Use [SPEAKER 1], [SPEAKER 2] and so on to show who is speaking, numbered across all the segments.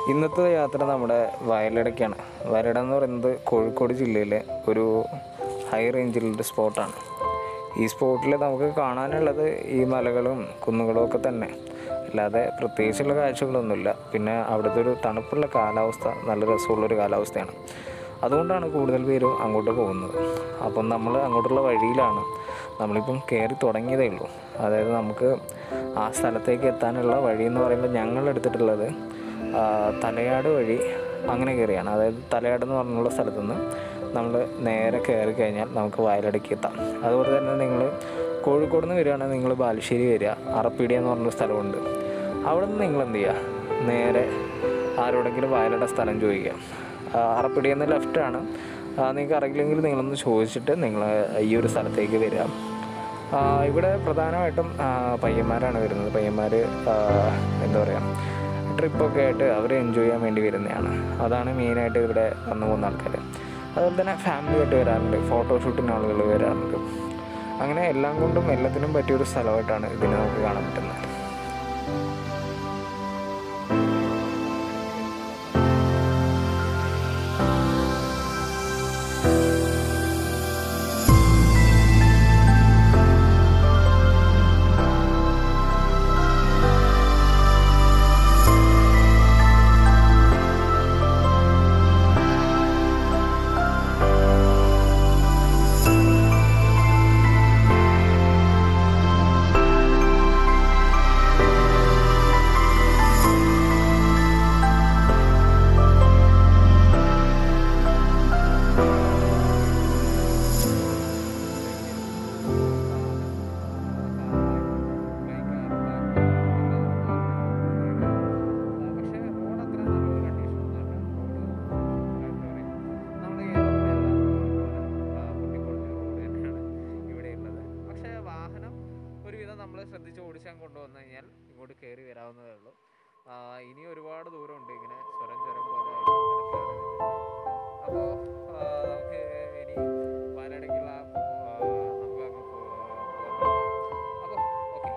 [SPEAKER 1] ഇന്നത്തെ യാത്ര നമ്മുടെ വയലടയ്ക്കാണ് വയലട എന്ന് പറയുന്നത് കോഴിക്കോട് ജില്ലയിലെ ഒരു ഹൈ റേഞ്ചിലുള്ള സ്പോട്ടാണ് ഈ സ്പോട്ടിൽ നമുക്ക് കാണാനുള്ളത് ഈ മലകളും കുന്നുകളും ഒക്കെ തന്നെ അല്ലാതെ പ്രത്യേകിച്ചുള്ള കാഴ്ചകളൊന്നുമില്ല പിന്നെ അവിടുത്തെ ഒരു തണുപ്പുള്ള കാലാവസ്ഥ നല്ല രസമുള്ളൊരു കാലാവസ്ഥയാണ് അതുകൊണ്ടാണ് കൂടുതൽ പേരും അങ്ങോട്ട് പോകുന്നത് അപ്പം നമ്മൾ അങ്ങോട്ടുള്ള വഴിയിലാണ് നമ്മളിപ്പം കയറി തുടങ്ങിയതേ ഉള്ളൂ അതായത് നമുക്ക് ആ സ്ഥലത്തേക്ക് എത്താനുള്ള വഴി എന്ന് പറയുമ്പോൾ ഞങ്ങൾ എടുത്തിട്ടുള്ളത് ആ, തലയാട് വഴി അങ്ങനെ കയറിയാണ് അതായത് തലയാട് എന്ന് പറഞ്ഞുള്ള സ്ഥലത്തു നിന്ന് നമ്മൾ നേരെ കയറി കഴിഞ്ഞാൽ നമുക്ക് വയലടയ്ക്ക് എത്താം അതുപോലെ തന്നെ നിങ്ങൾ കോഴിക്കോട് നിന്ന് വരികയാണെങ്കിൽ നിങ്ങൾ ബാലുശ്ശേരി വരിക അറപ്പീടി എന്ന് പറഞ്ഞൊരു സ്ഥലമുണ്ട് അവിടെ നിന്ന് നിങ്ങൾ എന്ത് ചെയ്യുക നേരെ ആരോടെങ്കിലും വയലട സ്ഥലം ചോദിക്കുക ആ, അറപ്പീടി എന്ന ലെഫ്റ്റാണ് നിങ്ങൾക്ക് അറിയില്ലെങ്കിൽ നിങ്ങളൊന്ന് ചോദിച്ചിട്ട് നിങ്ങൾ ഈ ഒരു സ്ഥലത്തേക്ക് വരിക ആ, ഇവിടെ പ്രധാനമായിട്ടും ആ, പയ്യന്മാരാണ് വരുന്നത് പയ്യന്മാർ എന്താ പറയുക ട്രിപ്പൊക്കെ ആയിട്ട് അവർ എൻജോയ് ചെയ്യാൻ വേണ്ടി വരുന്നതാണ് അതാണ് മെയിനായിട്ട് ഇവിടെ വന്നു പോകുന്ന ആൾക്കാർ അതുപോലെ തന്നെ ഫാമിലി ആയിട്ട് വരാറുണ്ട് ഫോട്ടോഷൂട്ടിന് ആളുകൾ വരാറുണ്ട് അങ്ങനെ എല്ലാം കൊണ്ടും എല്ലാത്തിനും പറ്റിയൊരു സ്ഥലമായിട്ടാണ് ഇതിനെ നമുക്ക് കാണാൻ പറ്റുന്നത് നമ്മൾ ശ്രദ്ധിച്ച് ഓടിച്ചാൽ കൊണ്ടുവന്നു കഴിഞ്ഞാൽ ഇങ്ങോട്ട് കയറി വരാവുന്നതേ ഉള്ളൂ ആ, ഇനി ഒരുപാട് ദൂരമുണ്ട് ഇങ്ങനെ ചുരം ചുരം പോലെ കിടക്കുകയാണ് അപ്പോൾ നമുക്ക് ഇനി വയനാടേക്കുള്ള ആ, നമുക്ക് അങ്ങ് പോകാം അപ്പോൾ ഓക്കെ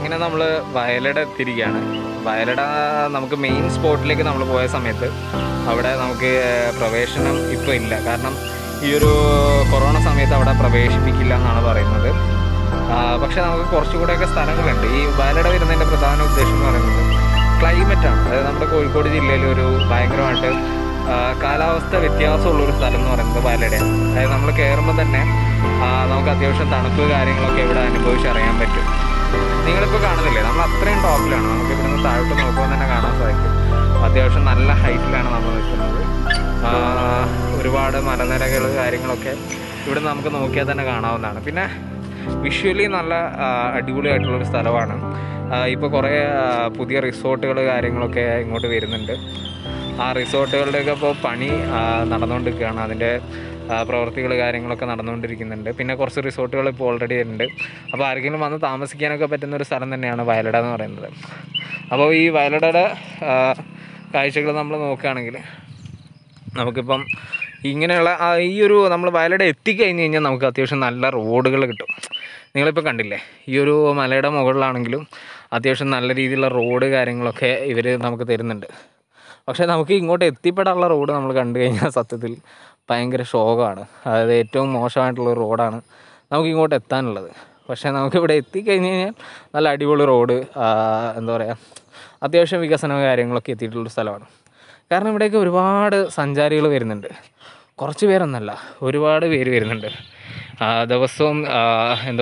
[SPEAKER 1] അങ്ങനെ നമ്മൾ വയലട എത്തിയിരിക്കുകയാണ് വയലട നമുക്ക് മെയിൻ സ്പോട്ടിലേക്ക് നമ്മൾ പോയ സമയത്ത് അവിടെ നമുക്ക് പ്രവേശനം ഇപ്പോൾ ഇല്ല കാരണം ഈ ഒരു കൊറോണ സമയത്ത് അവിടെ പ്രവേശിപ്പിക്കില്ല എന്നാണ് പറയുന്നത് ആ, പക്ഷേ നമുക്ക് കുറച്ചുകൂടെയൊക്കെ സ്ഥലങ്ങളുണ്ട് ഈ വയലട വരുന്നതിൻ്റെ പ്രധാന ഉദ്ദേശം എന്ന് പറയുന്നത് ക്ലൈമറ്റാണ് അതായത് നമ്മുടെ കോഴിക്കോട് ജില്ലയിൽ ഒരു ഭയങ്കരമായിട്ട് ആ, കാലാവസ്ഥ വ്യത്യാസമുള്ളൊരു സ്ഥലം എന്ന് പറയുന്നത് വയലടയാണ് അതായത് നമ്മൾ കയറുമ്പോൾ തന്നെ ആ, നമുക്ക് അത്യാവശ്യം തണുപ്പ് കാര്യങ്ങളൊക്കെ ഇവിടെ അനുഭവിച്ചറിയാൻ പറ്റും നിങ്ങളിപ്പോൾ കാണുന്നില്ലേ നമ്മൾ അത്രയും ടോപ്പിലാണ് നമുക്ക് ഇവിടുന്ന് താഴോട്ട് നോക്കുമ്പോൾ തന്നെ കാണാൻ സാധിക്കും അത്യാവശ്യം നല്ല ഹൈറ്റിലാണ് നമ്മൾ നിൽക്കുന്നത് ആ, ഒരുപാട് മലനിരകൾ കാര്യങ്ങളൊക്കെ ഇവിടെ നമുക്ക് നോക്കിയാൽ തന്നെ കാണാവുന്നതാണ് പിന്നെ വിഷ്വലി നല്ല ആ, അടിപൊളിയായിട്ടുള്ളൊരു സ്ഥലമാണ് ഇപ്പോൾ കുറേ ആ, പുതിയ റിസോർട്ടുകൾ കാര്യങ്ങളൊക്കെ ഇങ്ങോട്ട് വരുന്നുണ്ട് ആ റിസോർട്ടുകളുടെയൊക്കെ ഇപ്പോൾ പണി ആ, നടന്നുകൊണ്ടിരിക്കുകയാണ് അതിൻ്റെ പ്രവർത്തികൾ കാര്യങ്ങളൊക്കെ നടന്നുകൊണ്ടിരിക്കുന്നുണ്ട് പിന്നെ കുറച്ച് റിസോർട്ടുകൾ ഇപ്പോൾ ഓൾറെഡി ഉണ്ട് അപ്പോൾ ആർക്കെങ്കിലും വന്ന് താമസിക്കാനൊക്കെ പറ്റുന്ന ഒരു സ്ഥലം തന്നെയാണ് വയലട എന്ന് പറയുന്നത് അപ്പോൾ ഈ വയലടയുടെ കാഴ്ചകൾ നമ്മൾ നോക്കുകയാണെങ്കിൽ നമുക്കിപ്പം ഇങ്ങനെയുള്ള ആ ഈ ഒരു നമ്മൾ വയലട എത്തിക്കഴിഞ്ഞ് കഴിഞ്ഞാൽ നമുക്ക് അത്യാവശ്യം നല്ല റോഡുകൾ കിട്ടും നിങ്ങളിപ്പോൾ കണ്ടില്ലേ ഈ ഒരു മലയുടെ മുകളിലാണെങ്കിലും അത്യാവശ്യം നല്ല രീതിയിലുള്ള റോഡ് കാര്യങ്ങളൊക്കെ ഇവർ നമുക്ക് തരുന്നുണ്ട് പക്ഷേ നമുക്ക് ഇങ്ങോട്ട് എത്തിപ്പെടാനുള്ള റോഡ് നമ്മൾ കണ്ടു കഴിഞ്ഞാൽ സത്യത്തിൽ ഭയങ്കര ശോകമാണ് അതായത് ഏറ്റവും മോശമായിട്ടുള്ള ഒരു റോഡാണ് നമുക്ക് ഇങ്ങോട്ട് എത്താനുള്ളത് പക്ഷേ നമുക്കിവിടെ എത്തിക്കഴിഞ്ഞ് കഴിഞ്ഞാൽ നല്ല അടിപൊളി റോഡ് എന്താ പറയുക അത്യാവശ്യം വികസനവും കാര്യങ്ങളൊക്കെ എത്തിയിട്ടുള്ള സ്ഥലമാണ് കാരണം ഇവിടേക്ക് ഒരുപാട് സഞ്ചാരികൾ വരുന്നുണ്ട് കുറച്ച് പേരൊന്നല്ല ഒരുപാട് പേര് വരുന്നുണ്ട് ആ, ദിവസവും ആ, എന്താ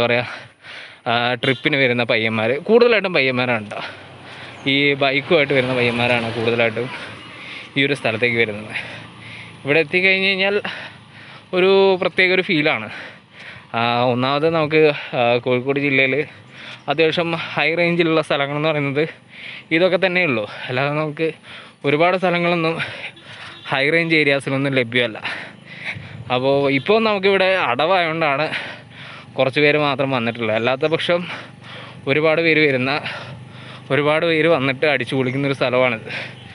[SPEAKER 1] പറയുക ട്രിപ്പിന് വരുന്ന പയ്യന്മാർ കൂടുതലായിട്ടും പയ്യന്മാരാണ് കേട്ടോ ഈ ബൈക്കുമായിട്ട് വരുന്ന പയ്യന്മാരാണ് കൂടുതലായിട്ടും ഈ ഒരു സ്ഥലത്തേക്ക് വരുന്നത് ഇവിടെ എത്തിക്കഴിഞ്ഞ് കഴിഞ്ഞാൽ ഒരു പ്രത്യേക ഒരു ഫീലാണ് ഒന്നാമത് നമുക്ക് ആ, കോഴിക്കോട് ജില്ലയിൽ അത്യാവശ്യം ഹൈ റേഞ്ചിലുള്ള സ്ഥലങ്ങളെന്ന് പറയുന്നത് ഇതൊക്കെ തന്നെയുള്ളൂ അല്ലാതെ നമുക്ക് ഒരുപാട് സ്ഥലങ്ങളൊന്നും ഹൈ റേഞ്ച് ഏരിയാസിലൊന്നും ലഭ്യമല്ല അപ്പോൾ ഇപ്പോൾ നമുക്കിവിടെ അടവായതുകൊണ്ടാണ് കുറച്ച് പേര് മാത്രം വന്നിട്ടുള്ളത് അല്ലാത്ത പക്ഷം ഒരുപാട് പേര് വരുന്ന ഒരുപാട് പേര് വന്നിട്ട് അടിച്ചു പൊളിക്കുന്നൊരു സ്ഥലമാണിത്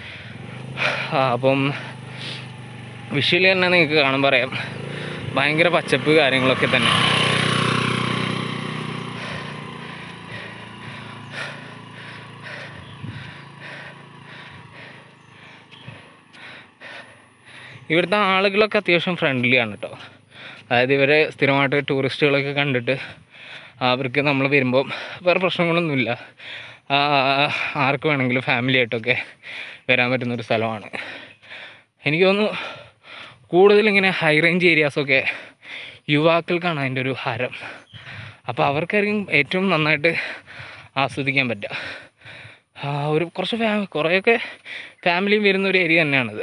[SPEAKER 1] ആ, അപ്പം വിഷ്വലി തന്നെ നിങ്ങൾക്ക് കാണുമ്പോൾ അറിയാം ഭയങ്കര പച്ചപ്പ് കാര്യങ്ങളൊക്കെ തന്നെ ഇവിടുത്തെ ആളുകളൊക്കെ അത്യാവശ്യം ഫ്രണ്ട്ലി ആണ് കേട്ടോ അതായത് ഇവരെ സ്ഥിരമായിട്ട് ടൂറിസ്റ്റുകളൊക്കെ കണ്ടിട്ട് അവർക്ക് നമ്മൾ വരുമ്പോൾ വേറെ പ്രശ്നങ്ങളൊന്നുമില്ല ആ, ആർക്ക് വേണമെങ്കിലും ഫാമിലി ആയിട്ടൊക്കെ വരാൻ പറ്റുന്നൊരു സ്ഥലമാണ് എനിക്ക് തോന്നുന്നു കൂടുതലിങ്ങനെ ഹൈ റേഞ്ച് ഏരിയാസൊക്കെ യുവാക്കൾക്കാണ് അതിൻ്റെ ഒരു ഹരം അപ്പോൾ അവർക്കായിരിക്കും ഏറ്റവും നന്നായിട്ട് ആസ്വദിക്കാൻ പറ്റുക ആ, ഒരു കുറച്ച് ഫാ കുറേയൊക്കെ ഫാമിലിയും വരുന്ന ഒരു ഏരിയ തന്നെയാണിത്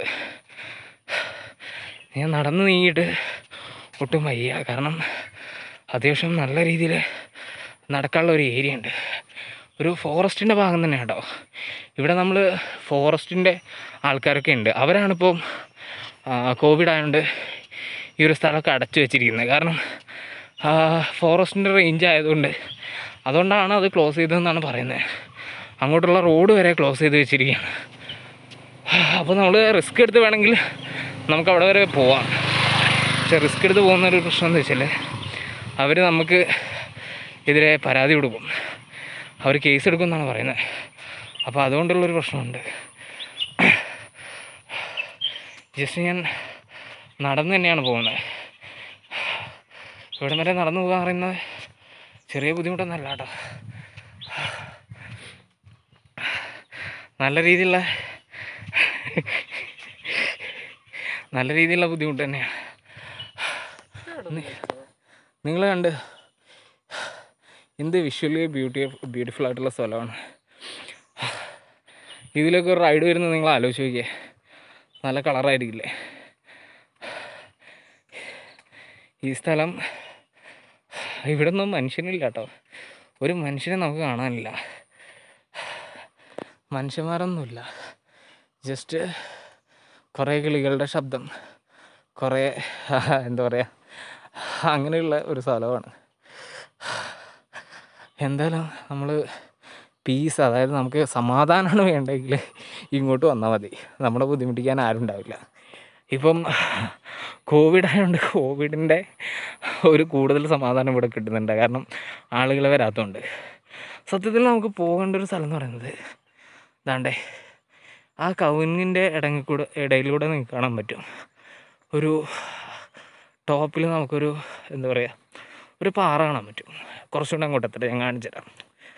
[SPEAKER 1] ഞാൻ നടന്ന് നീങ്ങിയിട്ട് ഒട്ടും വയ്യ കാരണം അത്യാവശ്യം നല്ല രീതിയിൽ നടക്കാനുള്ള ഒരു ഏരിയ ഉണ്ട് ഒരു ഫോറസ്റ്റിൻ്റെ ഭാഗം തന്നെ കേട്ടോ ഇവിടെ നമ്മൾ ഫോറസ്റ്റിൻ്റെ ആൾക്കാരൊക്കെ ഉണ്ട് അവരാണിപ്പോൾ കോവിഡ് ആയതുകൊണ്ട് ഈ ഒരു സ്ഥലമൊക്കെ അടച്ചു വെച്ചിരിക്കുന്നത് കാരണം ഫോറസ്റ്റിൻ്റെ റേഞ്ച് ആയതുകൊണ്ട് അതുകൊണ്ടാണ് അത് ക്ലോസ് ചെയ്തതെന്നാണ് പറയുന്നത് അങ്ങോട്ടുള്ള റോഡ് വരെ ക്ലോസ് ചെയ്ത് വെച്ചിരിക്കുകയാണ് അപ്പോൾ നമ്മൾ റിസ്ക് എടുത്ത് വേണമെങ്കിൽ നമുക്ക് അവിടെ വരെ പോവാം പക്ഷെ റിസ്ക് എടുത്ത് പോകുന്ന ഒരു പ്രശ്നം എന്ന് വെച്ചാൽ അവർ നമുക്ക് എതിരെ പരാതി കൊടുക്കും അവർ കേസ് എടുക്കും എന്നാണ് പറയുന്നത് അപ്പോൾ അതുകൊണ്ടുള്ളൊരു പ്രശ്നമുണ്ട് ജസ്റ്റ് ഞാൻ നടന്ന് തന്നെയാണ് പോകുന്നത് ഇവിടെ വരെ നടന്നു പോകാൻ പറയുന്നത് ചെറിയ ബുദ്ധിമുട്ടൊന്നല്ല കേട്ടോ നല്ല രീതിയിലുള്ള നല്ല രീതിയിലുള്ള ബുദ്ധിമുട്ട് തന്നെയാണ് നിങ്ങൾ കണ്ട് എന്ത് വിഷ്വലി ബ്യൂട്ടി ബ്യൂട്ടിഫുൾ ആയിട്ടുള്ള സ്ഥലമാണ് ഇതിലൊക്കെ ഒരു റൈഡ് വരുന്നത് നിങ്ങൾ ആലോചിച്ച് നോക്കിയേ നല്ല കളറായിരിക്കില്ലേ ഈ സ്ഥലം ഇവിടെ ഒന്നും മനുഷ്യനില്ല കേട്ടോ ഒരു മനുഷ്യനെ നമുക്ക് കാണാനില്ല മനുഷ്യന്മാരൊന്നുമില്ല ജസ്റ്റ് കുറേ കിളികളുടെ ശബ്ദം കുറേ എന്താ പറയുക അങ്ങനെയുള്ള ഒരു സ്ഥലമാണ് എന്തായാലും നമ്മൾ പീസ് അതായത് നമുക്ക് സമാധാനമാണ് വേണ്ടെങ്കിൽ ഇങ്ങോട്ട് വന്നാൽ മതി നമ്മളെ ബുദ്ധിമുട്ടിക്കാൻ ആരും ഉണ്ടാവില്ല ഇപ്പം കോവിഡ് ആയതുകൊണ്ട് കോവിഡിൻ്റെ ഒരു കൂടുതൽ സമാധാനം ഇവിടെ കിട്ടുന്നുണ്ട് കാരണം ആളുകൾ വരാത്തതുകൊണ്ട് സത്യത്തിൽ നമുക്ക് പോകേണ്ട ഒരു സ്ഥലം എന്ന് പറയുന്നത് ദാണ്ടേ ആ കവുങ്ങിൻ്റെ ഇടങ്ങിക്കൂടെ ഇടയിലൂടെ നിങ്ങൾക്ക് കാണാൻ പറ്റും ഒരു ടോപ്പിൽ നമുക്കൊരു എന്താ പറയുക ഒരു പാറ കാണാൻ പറ്റും കുറച്ചുകൂടെ അങ്ങോട്ട് എത്തട്ടെ ഞാൻ കാണിച്ചു തരാം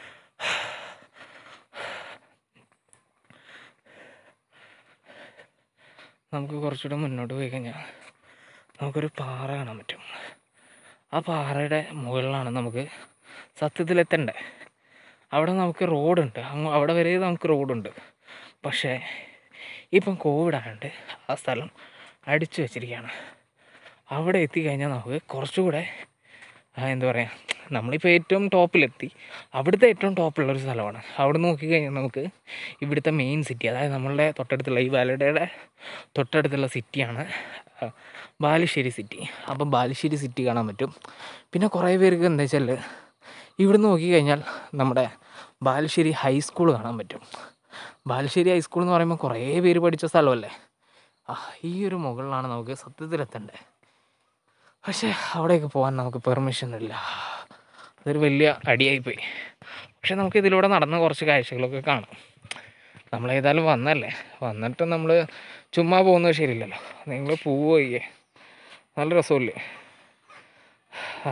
[SPEAKER 1] നമുക്ക് കുറച്ചുകൂടെ മുന്നോട്ട് പോയി കഴിഞ്ഞാൽ നമുക്കൊരു പാറ കാണാൻ പറ്റും ആ പാറയുടെ മുകളിലാണ് നമുക്ക് സത്യത്തിൽ എത്തണ്ടേ അവിടെ നമുക്ക് റോഡുണ്ട് അങ്ങ് അവിടെ വരെ നമുക്ക് റോഡുണ്ട് പക്ഷേ ഇപ്പം കോവിഡ് ആയതുകൊണ്ട് ആ സ്ഥലം അടിച്ചു വെച്ചിരിക്കുകയാണ് അവിടെ എത്തിക്കഴിഞ്ഞാൽ നമുക്ക് കുറച്ചുകൂടെ ആ, എന്താ പറയുക നമ്മളിപ്പോൾ ഏറ്റവും ടോപ്പിലെത്തി അവിടുത്തെ ഏറ്റവും ടോപ്പുള്ളൊരു സ്ഥലമാണ് അവിടെ നോക്കിക്കഴിഞ്ഞാൽ നമുക്ക് ഇവിടുത്തെ മെയിൻ സിറ്റി അതായത് നമ്മളുടെ തൊട്ടടുത്തുള്ള ഈ വാലഡയുടെ തൊട്ടടുത്തുള്ള സിറ്റിയാണ് ആ, ബാലുശ്ശേരി സിറ്റി അപ്പം ബാലുശ്ശേരി സിറ്റി കാണാൻ പറ്റും പിന്നെ കുറേ പേർക്ക് എന്താ വെച്ചാൽ ഇവിടുന്ന് നോക്കിക്കഴിഞ്ഞാൽ നമ്മുടെ ബാലുശ്ശേരി ഹൈസ്കൂൾ കാണാൻ പറ്റും ബാലുശ്ശേരി ഹൈസ്കൂൾ എന്ന് പറയുമ്പോൾ കുറേ പേര് പഠിച്ച സ്ഥലമല്ലേ ആ ഈ ഒരു മുകളിലാണ് നമുക്ക് സത്യത്തിലെത്തേണ്ടത് പക്ഷേ അവിടേക്ക് പോകാൻ നമുക്ക് പെർമിഷൻ ഇല്ല അതൊരു വലിയ അടിയായിപ്പോയി പക്ഷെ നമുക്ക് ഇതിലൂടെ നടന്ന കുറച്ച് കാഴ്ചകളൊക്കെ കാണാം നമ്മളേതായാലും വന്നല്ലേ വന്നിട്ട് നമ്മൾ ചുമ്മാ പോകുന്നത് ശരിയില്ലല്ലോ നിങ്ങൾ പോവുകയെ നല്ല രസമില്ലേ ആ.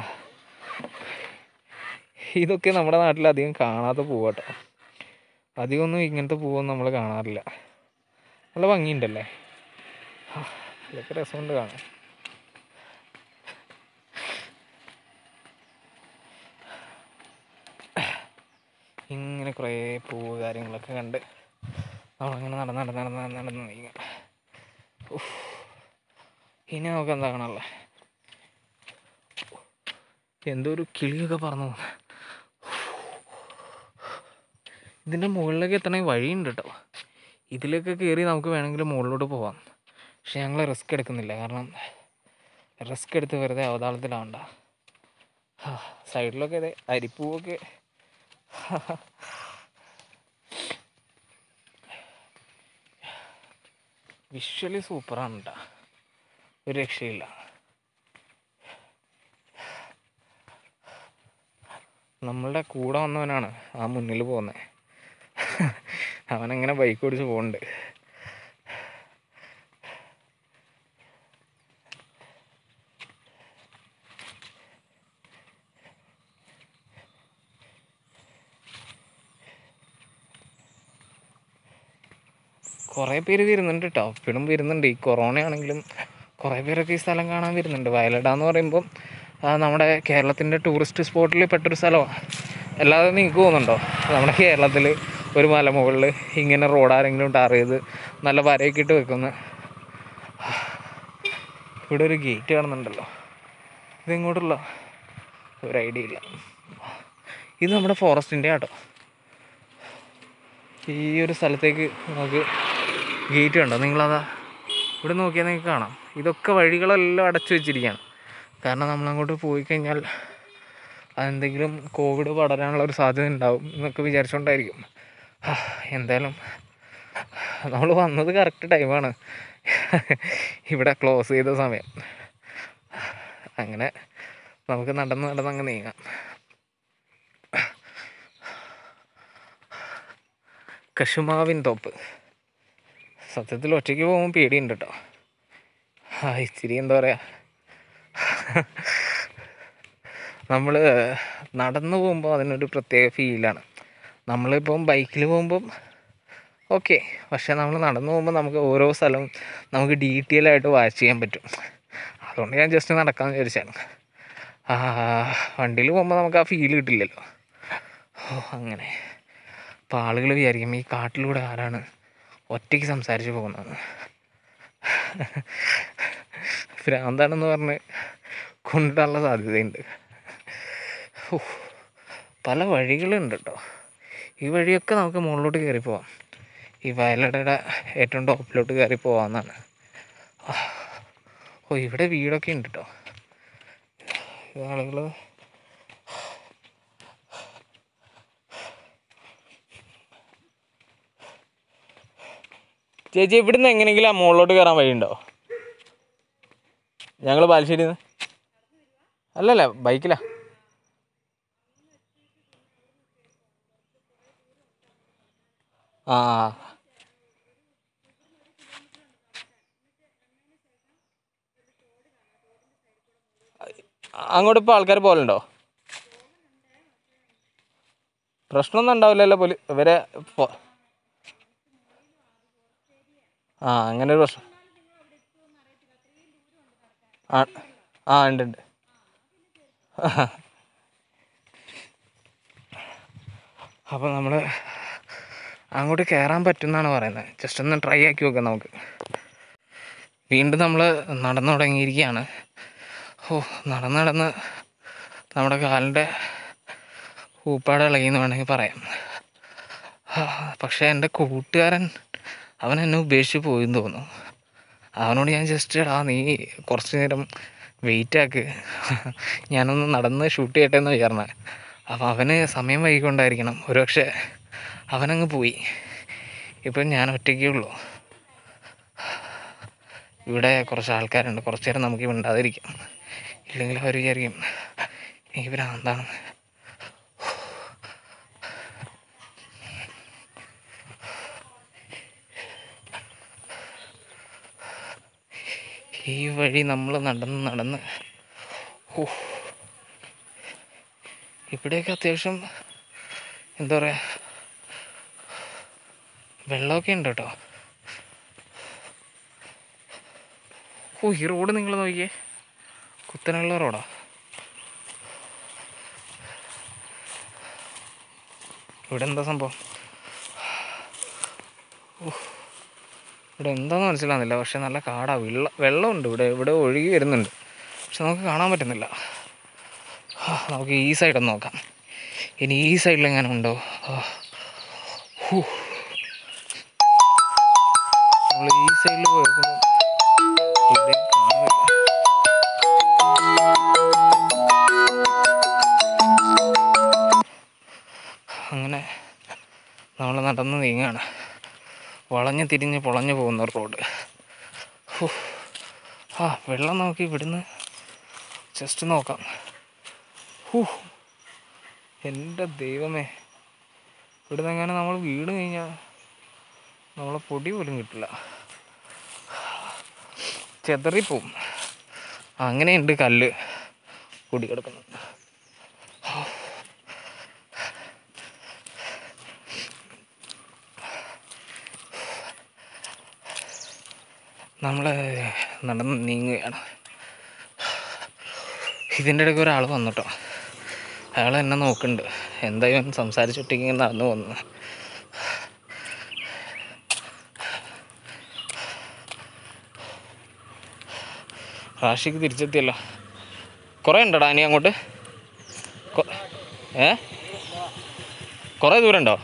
[SPEAKER 1] ഇതൊക്കെ നമ്മുടെ നാട്ടിൽ അധികം കാണാത്ത പൂവാട്ടോ അധികമൊന്നും ഇങ്ങനത്തെ പൂവൊന്നും നമ്മൾ കാണാറില്ല നല്ല ഭംഗിയുണ്ടല്ലേ ആ, ഇതൊക്കെ രസമുണ്ട് കാണാൻ ഇങ്ങനെ കുറേ പൂവ് കാര്യങ്ങളൊക്കെ കണ്ട് നമ്മളങ്ങനെ നടന്ന് നടന്ന് നടന്ന് നടന്ന് നടന്ന് നീങ്ങും ഉഫ്. ഇനി നമുക്ക് എന്താ കാണാനുള്ളത് എന്തോ ഒരു കിളിയൊക്കെ പറന്നു പോകുന്നു ഇതിൻ്റെ മുകളിലേക്ക് എത്തണമെങ്കിൽ വഴിയുണ്ട് കേട്ടോ ഇതിലൊക്കെ കയറി നമുക്ക് വേണമെങ്കിൽ മുകളിലോട്ട് പോവാം പക്ഷെ ഞങ്ങൾ റിസ്ക് എടുക്കുന്നില്ല കാരണം റിസ്ക് എടുത്ത് വെറുതെ അവതാളത്തിലാവണ്ട ഹാ, സൈഡിലൊക്കെ ഇതേ അരിപ്പൂവൊക്കെ വിഷ്വലി സൂപ്പറാണ് കേട്ടോ ഒരു രക്ഷയില്ല നമ്മളുടെ കൂടെ വന്നവനാണ് ആ മുന്നിൽ പോകുന്നത് അവനങ്ങനെ ബൈക്ക് ഓടിച്ച് പോകുന്നുണ്ട് കുറേ പേര് വരുന്നുണ്ട് കേട്ടോ ഇപ്പോഴും വരുന്നുണ്ട് ഈ കൊറോണ ആണെങ്കിലും കുറേ പേരൊക്കെ ഈ സ്ഥലം കാണാൻ വരുന്നുണ്ട് വയലട എന്ന് പറയുമ്പം ആ, നമ്മുടെ കേരളത്തിൻ്റെ ടൂറിസ്റ്റ് സ്പോട്ടിൽ പെട്ടൊരു സ്ഥലമാണ് അല്ലാതെ നിങ്ങൾക്ക് തോന്നുന്നുണ്ടോ നമ്മുടെ കേരളത്തിൽ ഒരു മലമുകളിൽ ഇങ്ങനെ റോഡ് ആരെങ്കിലും ടാർ ചെയ്ത് നല്ല വരയൊക്കെ ഇട്ട് വെക്കുന്ന ഇവിടെ ഒരു ഗേറ്റ് കാണുന്നുണ്ടല്ലോ ഇതെങ്ങോട്ടുള്ള ഒരു ഐഡിയ ഇല്ല ഇത് നമ്മുടെ ഫോറസ്റ്റിൻ്റെ ആട്ടോ ഈ ഒരു സ്ഥലത്തേക്ക് നമുക്ക് ഗേറ്റ് കണ്ടോ നിങ്ങളതാ ഇവിടെ നോക്കിയാൽ നിങ്ങൾക്ക് കാണാം ഇതൊക്കെ വഴികളെല്ലാം അടച്ചു വെച്ചിരിക്കുകയാണ് കാരണം നമ്മളങ്ങോട്ട് പോയി കഴിഞ്ഞാൽ അതെന്തെങ്കിലും കോവിഡ് പടരാനുള്ള ഒരു സാധ്യത ഉണ്ടാവും എന്നൊക്കെ വിചാരിച്ചുകൊണ്ടായിരിക്കും ഹാ, എന്തായാലും നമ്മൾ വന്നത് കറക്റ്റ് ടൈമാണ് ഇവിടെ ക്ലോസ് ചെയ്ത സമയം അങ്ങനെ നമുക്ക് നടന്ന് നടന്ന് അങ്ങ് നീങ്ങാം കശുമാവിൻ തോപ്പ് സത്യത്തിൽ ഒറ്റയ്ക്ക് പോകുമ്പോൾ പേടിയുണ്ട് കേട്ടോ ആ ഇച്ചിരി എന്താ പറയുക നമ്മൾ നടന്നു പോകുമ്പോൾ അതിനൊരു പ്രത്യേക ഫീലാണ് നമ്മളിപ്പം ബൈക്കിൽ പോകുമ്പം ഓക്കെ പക്ഷേ നമ്മൾ നടന്നു പോകുമ്പോൾ നമുക്ക് ഓരോ സ്ഥലവും നമുക്ക് ഡീറ്റെയിൽ ആയിട്ട് വാച്ച് ചെയ്യാൻ പറ്റും അതുകൊണ്ട് ഞാൻ ജസ്റ്റ് നടക്കാമെന്ന് വിചാരിച്ചാണ് ആ വണ്ടിയിൽ പോകുമ്പോൾ നമുക്ക് ആ ഫീൽ കിട്ടില്ലല്ലോ ഓ അങ്ങനെ അപ്പോൾ ആളുകൾ വിചാരിക്കും ഈ കാട്ടിലൂടെ ആരാണ് ഒറ്റയ്ക്ക് സംസാരിച്ച് പോകുന്നത് ഭ്രാന്താണെന്ന് പറഞ്ഞ് കൊണ്ടിടാനുള്ള സാധ്യതയുണ്ട് ഹോ, പല വഴികളുണ്ട് കേട്ടോ ഈ വഴിയൊക്കെ നമുക്ക് മുകളിലോട്ട് കയറി പോവാം ഈ വയലടയുടെ ഏറ്റവും ടോപ്പിലോട്ട് കയറി പോവാമെന്നാണ് ആ, ഓ ഇവിടെ വീടൊക്കെ ഉണ്ട് കേട്ടോ ആളുകൾ ചേച്ചി ഇവിടുന്ന് എങ്ങനെയെങ്കിലും ആ മുകളിലോട്ട് കയറാൻ വഴിയുണ്ടോ ഞങ്ങൾ ബാലുശ്ശേരിന്ന് അല്ലല്ല ബൈക്കിലാ ആ അങ്ങോട്ട് ഇപ്പോൾ ആൾക്കാർ പോലുണ്ടോ പ്രശ്നമൊന്നും ഉണ്ടാവില്ലല്ലോ പോലീ ഇവരെ പോ- ആ അങ്ങനെ ഒരു പ്രശ്നം ആ ആ ഉണ്ട് ഉണ്ട് അപ്പോൾ നമ്മൾ അങ്ങോട്ട് കയറാൻ പറ്റുമെന്നാണ് പറയുന്നത് ജസ്റ്റ് ഒന്ന് ട്രൈ ആക്കി നോക്കാം നമുക്ക് വീണ്ടും നമ്മൾ നടന്നു തുടങ്ങിയിരിക്കുകയാണ് ഓ നടന്ന് നടന്ന് നമ്മുടെ കാലിൻ്റെ ഊപ്പാട് ഇളകിയെന്ന് വേണമെങ്കിൽ പറയാം ആ, പക്ഷേ എൻ്റെ കൂട്ടുകാരൻ അവൻ എന്നെ ഉപേക്ഷിച്ച് പോയെന്ന് തോന്നുന്നു അവനോട് ഞാൻ ജസ്റ്റ് എടാ നീ കുറച്ച് നേരം വെയിറ്റ് ആക്ക് ഞാനൊന്ന് നടന്ന് ഷൂട്ട് ചെയ്യട്ടെ എന്ന് വിചാരണ അപ്പോൾ അവന് സമയം വൈകിക്കൊണ്ടായിരിക്കണം ഒരുപക്ഷെ അവനങ്ങ് പോയി ഇപ്പം ഞാൻ ഒറ്റയ്ക്കേ ഉള്ളൂ ഇവിടെ കുറച്ച് ആൾക്കാരുണ്ട് കുറച്ച് നേരം നമുക്ക് മിണ്ടാതിരിക്കാം ഇല്ലെങ്കിൽ അവർ വിചാരിക്കും എനിക്ക് ഭ്രാന്താണ് ഈ വഴി നമ്മൾ നടന്ന് നടന്ന് ഓ ഇവിടെയൊക്കെ അത്യാവശ്യം എന്താ പറയുക വെള്ളമൊക്കെ ഉണ്ട് കേട്ടോ ഓ ഈ റോഡ് നിങ്ങൾ നോക്കിയേ കുത്തനുള്ള റോഡാ ഇവിടെ എന്താ സംഭവം ഓ ഇവിടെ എന്താന്ന് മനസ്സിലാകുന്നില്ല പക്ഷെ നല്ല കാടാ വെള്ളം വെള്ളമുണ്ട് ഇവിടെ ഇവിടെ ഒഴുകി വരുന്നുണ്ട് പക്ഷെ നമുക്ക് കാണാൻ പറ്റുന്നില്ല ആ, നമുക്ക് ഈ സൈഡ് ഒന്ന് നോക്കാം ഇനി ഈ സൈഡിൽ എങ്ങനെ ഉണ്ടോ നമ്മൾ ഈ സൈഡിൽ പോയപ്പോൾ ഇവിടെയും കാണുന്നില്ല അങ്ങനെ നമ്മൾ നടന്ന് നീങ്ങാണ് വളഞ്ഞ് തിരിഞ്ഞ് പൊളഞ്ഞു പോകുന്ന ഒരു റോഡ് ഹോ. ആ വെള്ളം നമുക്ക് ഇവിടുന്ന് ജസ്റ്റ് നോക്കാം ഹൂ എൻ്റെ ദൈവമേ ഇവിടുന്ന് എങ്ങനെ നമ്മൾ വീട് കഴിഞ്ഞാൽ നമ്മളെ പൊടി പോലും കിട്ടില്ല ചെതറിപ്പോവും അങ്ങനെയുണ്ട് കല്ല് കൂടി കിടക്കുന്നത് നമ്മൾ നടന്ന് നീങ്ങുകയാണ് ഇതിൻ്റെ ഇടയ്ക്ക് ഒരാൾ വന്നിട്ടോ അയാൾ എന്നെ നോക്കുന്നുണ്ട് എന്തായാലും സംസാരിച്ചൊട്ടിങ്ങനെ നടന്നു വന്നു റാഷിക്ക് തിരിച്ചെത്തിയല്ലോ കുറേ ഉണ്ടോടാ ഇനി അങ്ങോട്ട് കൊ- ഏ കുറേ ദൂരം ഉണ്ടോ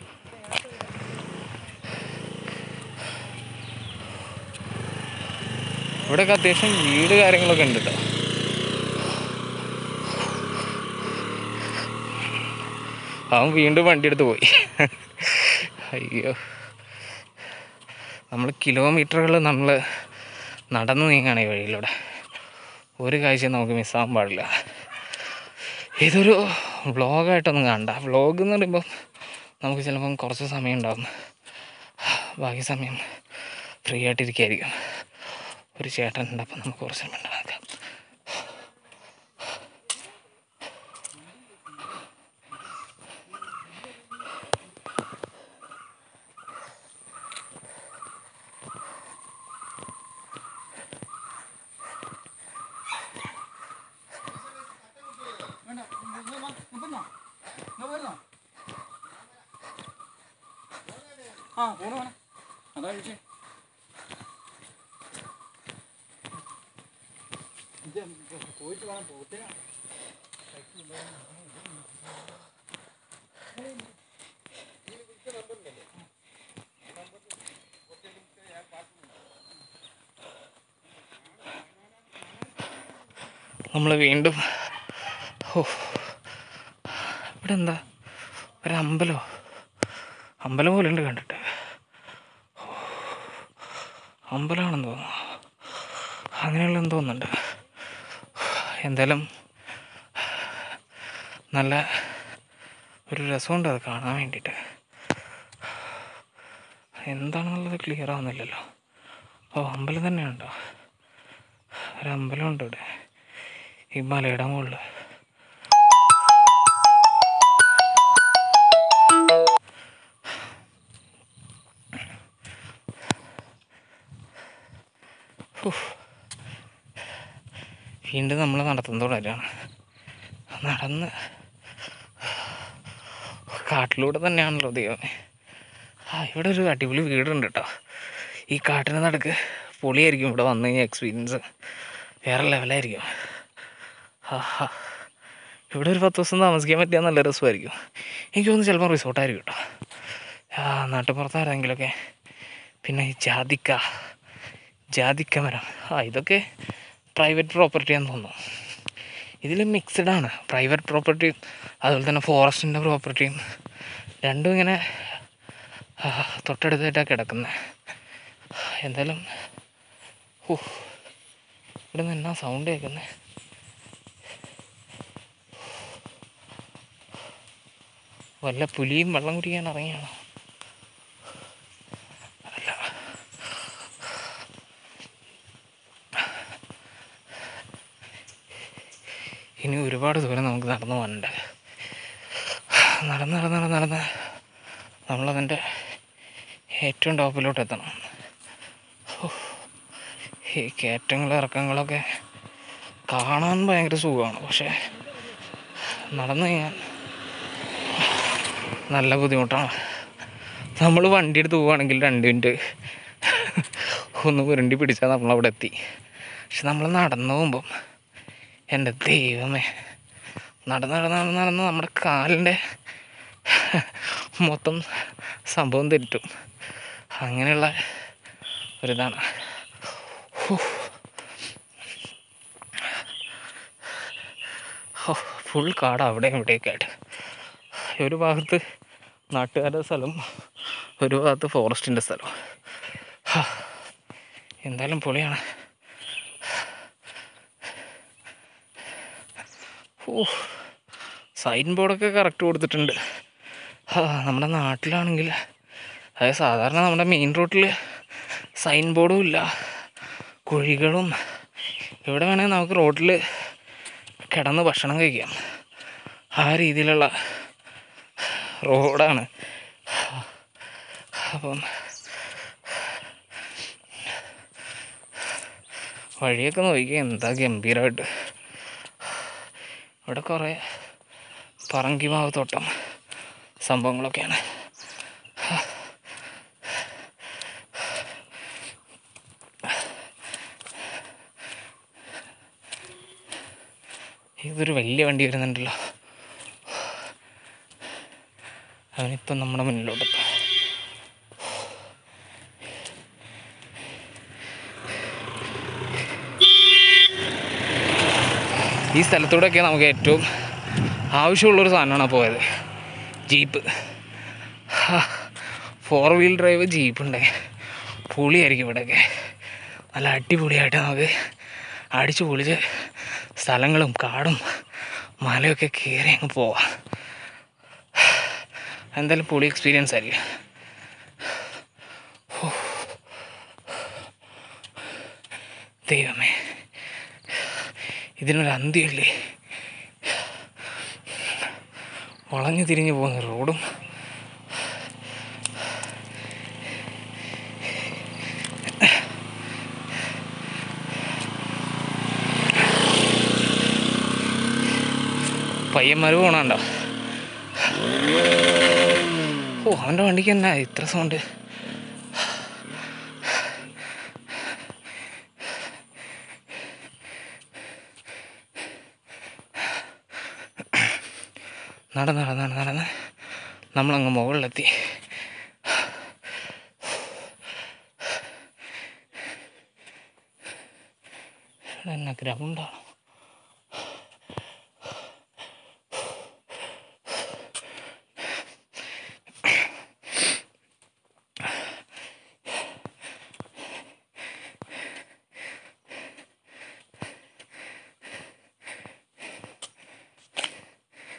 [SPEAKER 1] ഇവിടെയൊക്കെ അത്യാവശ്യം വീട് കാര്യങ്ങളൊക്കെ ഉണ്ട് കേട്ടോ അവൻ വീണ്ടും വണ്ടി എടുത്ത് പോയി അയ്യോ നമ്മൾ കിലോമീറ്ററുകൾ നമ്മൾ നടന്നു നീങ്ങാണ് ഈ വഴിയിലൂടെ ഒരു കാഴ്ചയും നമുക്ക് മിസ്സാകാൻ പാടില്ല ഇതൊരു വ്ളോഗായിട്ടൊന്നും കാണണ്ട വ്ളോഗ് എന്ന് പറയുമ്പോൾ നമുക്ക് ചിലപ്പം കുറച്ച് സമയം ഉണ്ടാവും ബാക്കി സമയം ഫ്രീ ആയിട്ടിരിക്കുകയായിരിക്കും ഒരു ചേട്ടൻ ഉണ്ട് അപ്പം നമുക്ക് കുറച്ച് സമയം ഉണ്ടാക്കാം
[SPEAKER 2] ആ ഫോണ് വേണം അതാ ചോദിച്ചേ പോയിട്ട് വേണം പോട്ടെ
[SPEAKER 1] നമ്മൾ വീണ്ടും ഓ ഇവിടെ എന്താ ഒരു അമ്പലമോ അമ്പലം പോലെ ഉണ്ട് കണ്ടിട്ട് ഓ, അമ്പലമാണെന്ന് തോന്നുന്നു അങ്ങനെയുള്ള എന്തോ ഒന്നുണ്ട് എന്തായാലും നല്ല ഒരു രസമുണ്ട് അത് കാണാൻ വേണ്ടിയിട്ട് എന്താണെന്നുള്ളത് ക്ലിയർ ആവുന്നില്ലല്ലോ ഓ അമ്പലം തന്നെയാണ് കേട്ടോ ഒരു അമ്പലമുണ്ട് ഇവിടെ ഈ മലയുടെ മുകളിൽ വീണ്ടും നമ്മൾ നടത്തം തുടരുകയാണ് നടന്ന് കാട്ടിലൂടെ തന്നെയാണല്ലോ ദൈവമേ ആ ഇവിടെ ഒരു അടിപൊളി വീടുണ്ട് കേട്ടോ ഈ കാട്ടിന് നടുക്ക് പൊളിയായിരിക്കും ഇവിടെ വന്നു കഴിഞ്ഞാൽ എക്സ്പീരിയൻസ് വേറെ ലെവലായിരിക്കും ആഹാ ഇവിടെ ഒരു പത്ത് ദിവസം താമസിക്കാൻ പറ്റിയാൽ നല്ല രസമായിരിക്കും എനിക്ക് തോന്നുന്നു ചിലപ്പോൾ റിസോർട്ടായിരിക്കും കേട്ടോ ആ നാട്ടുപുറത്താരെങ്കിലുമൊക്കെ പിന്നെ ഈ ജാതിക്ക ജാതിക്ക മരം ആ ഇതൊക്കെ പ്രൈവറ്റ് പ്രോപ്പർട്ടിയാന്ന് തോന്നുന്നു ഇതിൽ മിക്സഡ് ആണ് പ്രൈവറ്റ് പ്രോപ്പർട്ടിയും അതുപോലെ തന്നെ ഫോറസ്റ്റിൻ്റെ പ്രോപ്പർട്ടിയും രണ്ടും ഇങ്ങനെ ആ, തൊട്ടടുത്തായിട്ടാണ് കിടക്കുന്നത് എന്തായാലും ഓ ഇവിടെ നിന്ന് എന്നാ സൗണ്ട് കേൾക്കുന്നത് വല്ല പുലിയും വെള്ളം കുടിക്കാൻ ഇറങ്ങിയാണോ അല്ല ഇനി ഒരുപാട് ദൂരം നമുക്ക് നടന്നു പോകാനുണ്ട് നടന്ന് നടന്ന് നടന്ന് നടന്ന് നമ്മളതിൻ്റെ ഏറ്റവും ടോപ്പിലോട്ട് എത്തണം ഹോ, ഈ കയറ്റങ്ങളും ഇറക്കങ്ങളൊക്കെ കാണാൻ ഭയങ്കര സുഖമാണ് പക്ഷേ നടന്നു കഴിഞ്ഞാൽ നല്ല ബുദ്ധിമുട്ടാണ് നമ്മൾ വണ്ടി എടുത്ത് പോവുകയാണെങ്കിൽ രണ്ട് മിനിറ്റ് ഒന്ന് ഉരുണ്ടി പിടിച്ചാൽ നമ്മളവിടെ എത്തി പക്ഷെ നമ്മൾ നടന്നു പോകുമ്പം എൻ്റെ ദൈവമേ നടന്ന് നടന്ന് നടന്ന് നടന്ന് നമ്മുടെ കാലിൻ്റെ മൊത്തം സംഭവം തെറ്റും അങ്ങനെയുള്ള ഒരിതാണ് ഹൂ. ഹോ, ഫുൾ കാട് അവിടെ ഇവിടെയൊക്കെ ആയിട്ട് ഒരു ഭാഗത്ത് നാട്ടുകാരുടെ സ്ഥലം ഒരു ഭാഗത്ത് ഫോറസ്റ്റിൻ്റെ സ്ഥലം ഹാ. എന്തായാലും പൊളിയാണ് ഓ സൈൻ ബോർഡൊക്കെ കറക്റ്റ് കൊടുത്തിട്ടുണ്ട് ആ നമ്മുടെ നാട്ടിലാണെങ്കിൽ അതായത് സാധാരണ നമ്മുടെ മെയിൻ റോട്ടിൽ സൈൻ ബോർഡും ഇല്ല കുഴികളും ഇവിടെ വേണമെങ്കിൽ നമുക്ക് റോട്ടിൽ കിടന്ന് ഭക്ഷണം കഴിക്കാം ആ രീതിയിലുള്ള റോഡാണ് അപ്പം വഴിയൊക്കെ നോക്കിയാൽ എന്താ ഗംഭീരമായിട്ട് ഇവിടെ കുറേ പറങ്കിമാവ് തോട്ടം സംഭവങ്ങളൊക്കെയാണ് ഇതൊരു വലിയ വണ്ടി വരുന്നുണ്ടല്ലോ അവനിപ്പം നമ്മുടെ മുന്നിലോട്ടെത്തും ഈ സ്ഥലത്തൂടെയൊക്കെ നമുക്ക് ഏറ്റവും ആവശ്യമുള്ളൊരു സാധനമാണ് പോയത് jeep four wheel drive jeep ഉണ്ട് പൊളിയായിരിക്കും ഇവിടെയൊക്കെ നല്ല അടിപൊളിയായിട്ട് നമുക്ക് അടിച്ച് പൊളിച്ച് സ്ഥലങ്ങളും കാടും മലയൊക്കെ കയറി അങ്ങ് പോവാം എന്തായാലും പൊളി എക്സ്പീരിയൻസ് ആയിരിക്കും ഹോ. ദൈവമേ ഇതിനൊരു അന്ത്യമില്ലേ വളഞ്ഞു തിരിഞ്ഞു പോകുന്ന റോഡും പയ്യന്മാർ പോണണ്ടോ ഓ അവൻ്റെ വണ്ടിക്ക് എന്നാ ഇത്ര സൗണ്ട് നടന്ന് നടന്ന് നടന്ന് നടന്ന് നമ്മളങ്ങ് മുകളിലെത്തി ഇവിടെ എന്നാ ഗ്രൗണ്ടാണോ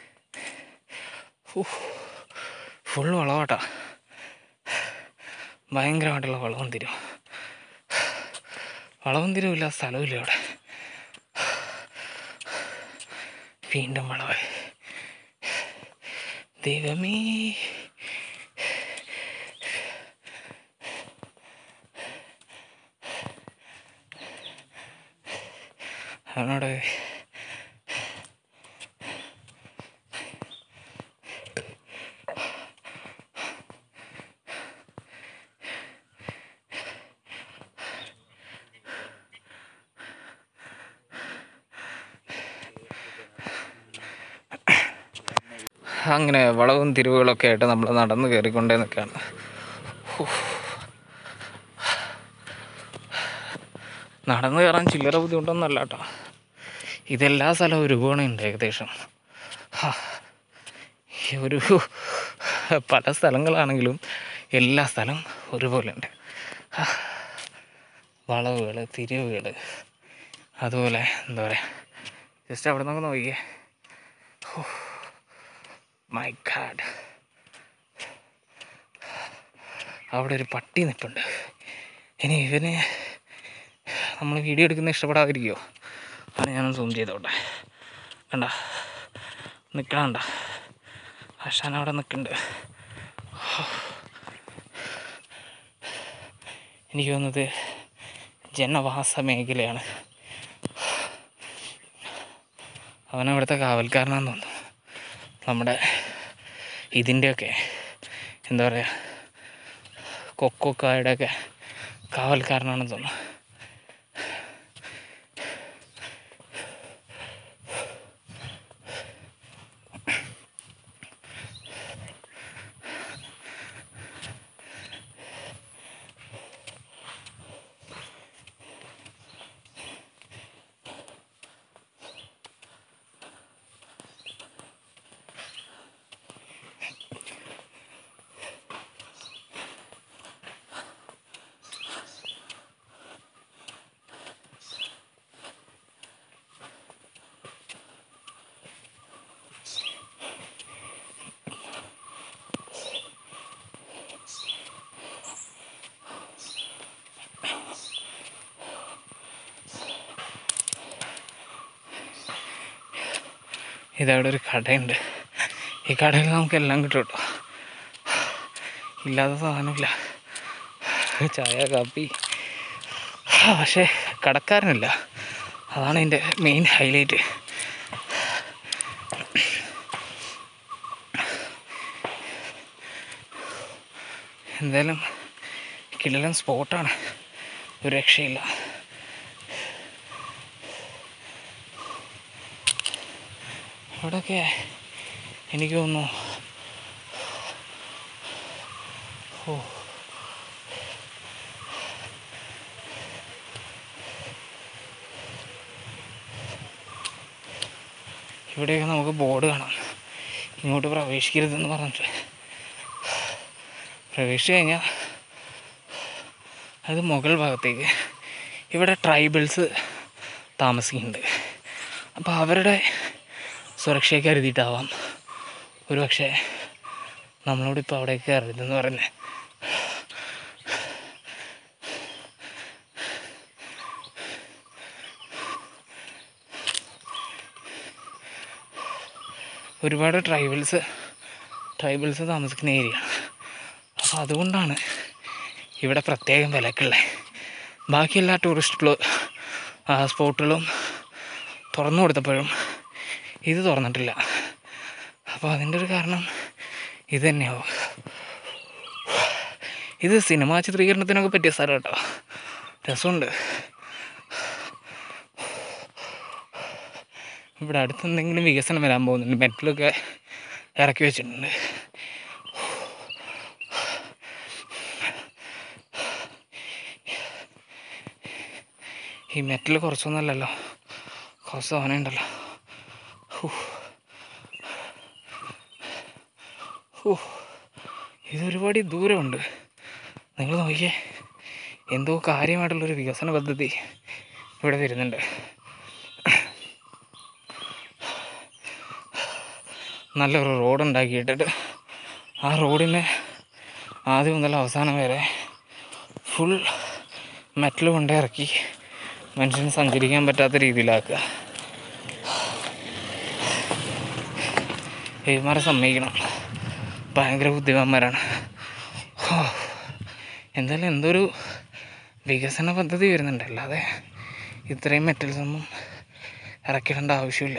[SPEAKER 1] ഫുൾ വളവാട്ടാ ഭയങ്കരമായിട്ടുള്ള വളവും തിരും വളവും തിരുമില്ല സ്ഥലമില്ല ഇവിടെ വീണ്ടും വളവ് ദൈവമേ അവനോട് അങ്ങനെ വളവും തിരിവുകളൊക്കെ ആയിട്ട് നമ്മൾ നടന്ന് കയറിക്കൊണ്ടേ നിൽക്കുകയാണ് നടന്നു കയറാൻ ചില്ലറ ബുദ്ധിമുട്ടൊന്നും അല്ല കേട്ടോ ഇതെല്ലാ സ്ഥലവും ഒരുപോണുണ്ട് ഏകദേശം ഹാ. ഈ ഒരു പല സ്ഥലങ്ങളാണെങ്കിലും എല്ലാ സ്ഥലവും ഒരുപോലെ ഉണ്ട് വളവുകൾ തിരിവുകൾ അതുപോലെ എന്താ പറയുക ജസ്റ്റ് അവിടെ നിന്നൊക്കെ നോക്കിയേ മൈ ഗാഡ് അവിടെ ഒരു പട്ടി നിൽപ്പുണ്ട് ഇനി ഇവന് നമ്മൾ വീഡിയോ എടുക്കുന്ന ഇഷ്ടപ്പെടാതിരിക്കുമോ അത് ഞാനൊന്ന് സൂം ചെയ്തോട്ടെ കണ്ട നിൽക്കണണ്ട ആശാൻ അവിടെ നിൽക്കുന്നുണ്ട് എനിക്ക് തോന്നുന്നത് ജനവാസ മേഖലയാണ് അവനവിടുത്തെ കാവൽക്കാരനാന്ന് തോന്നുന്നു നമ്മുടെ ഇതിൻ്റെയൊക്കെ എന്താ പറയുക കൊക്കോക്കായുടെയൊക്കെ കാവൽക്കാരനാണെന്ന് തോന്നുന്നു ഇതവിടെ ഒരു കടയുണ്ട് ഈ കടയിൽ നമുക്ക് എല്ലാം കിട്ടും കേട്ടോ ഇല്ലാത്ത സാധനമില്ല ചായ കാപ്പി ആ, പക്ഷേ കടക്കാരനില്ല അതാണ് എൻ്റെ മെയിൻ ഹൈലൈറ്റ് എന്തായാലും കിടിലൻ സ്പോട്ടാണ് ഒരു രക്ഷയില്ല ഇവിടെയൊക്കെ എനിക്ക് തോന്നുന്നു ഓ ഇവിടെയൊക്കെ നമുക്ക് ബോർഡ് കാണാം ഇങ്ങോട്ട് പ്രവേശിക്കരുതെന്ന് പറഞ്ഞിട്ട് പ്രവേശിച്ച് കഴിഞ്ഞാൽ അത് മുകൾ ഭാഗത്തേക്ക് ഇവിടെ ട്രൈബൽസ് താമസിക്കുന്നുണ്ട് അപ്പോൾ അവരുടെ സുരക്ഷയെ കരുതിയിട്ടാവാം ഒരു പക്ഷേ നമ്മളോടിപ്പോൾ അവിടേക്ക് കയറരുതെന്ന് പറയുന്നത് ഒരുപാട് ട്രൈബൽസ് ട്രൈബൽസ് താമസിക്കുന്ന ഏരിയ അപ്പോൾ അതുകൊണ്ടാണ് ഇവിടെ പ്രത്യേകം വിലക്കുള്ളത് ബാക്കി എല്ലാ ടൂറിസ്റ്റ് സ്പോട്ടുകളും തുറന്നു കൊടുത്തപ്പോഴും ഇത് തുറന്നിട്ടില്ല അപ്പോൾ അതിൻ്റെ ഒരു കാരണം ഇത് തന്നെയാവും ഇത് സിനിമാ ചിത്രീകരണത്തിനൊക്കെ പറ്റിയ സ്ഥലം കേട്ടോ രസമുണ്ട് ഇവിടെ അടുത്ത് എന്തെങ്കിലും വികസനം വരാൻ പോകുന്നുണ്ട് മെറ്റലൊക്കെ ഇറക്കി വെച്ചിട്ടുണ്ട് ഈ മെറ്റൽ കുറച്ചൊന്നുമല്ലല്ലോ കുറച്ച് തോനെ ഉണ്ടല്ലോ ഹൂ. ഹൂ. ഇതൊരുപാട് ദൂരമുണ്ട് നിങ്ങൾ നോക്കിയേ എന്തോ കാര്യമായിട്ടുള്ളൊരു വികസന പദ്ധതി ഇവിടെ വരുന്നുണ്ട് നല്ലൊരു റോഡ് ഉണ്ടാക്കിയിട്ടിട്ട് ആ റോഡിനെ ആദ്യം മുതൽ അവസാനം വരെ ഫുൾ മെറ്റൽ കൊണ്ട് ഇറക്കി മനുഷ്യന് സഞ്ചരിക്കാൻ പറ്റാത്ത രീതിയിലാക്കുക ഇവന്മാരെ സമ്മതിക്കണം ഭയങ്കര ബുദ്ധിമാന്മാരാണ് ഹോ. എന്തായാലും എന്തൊരു വികസന പദ്ധതി വരുന്നുണ്ട് അല്ലാതെ ഇത്രയും മെറ്റൽസ് ഒന്നും ഇറക്കിടേണ്ട ആവശ്യമില്ല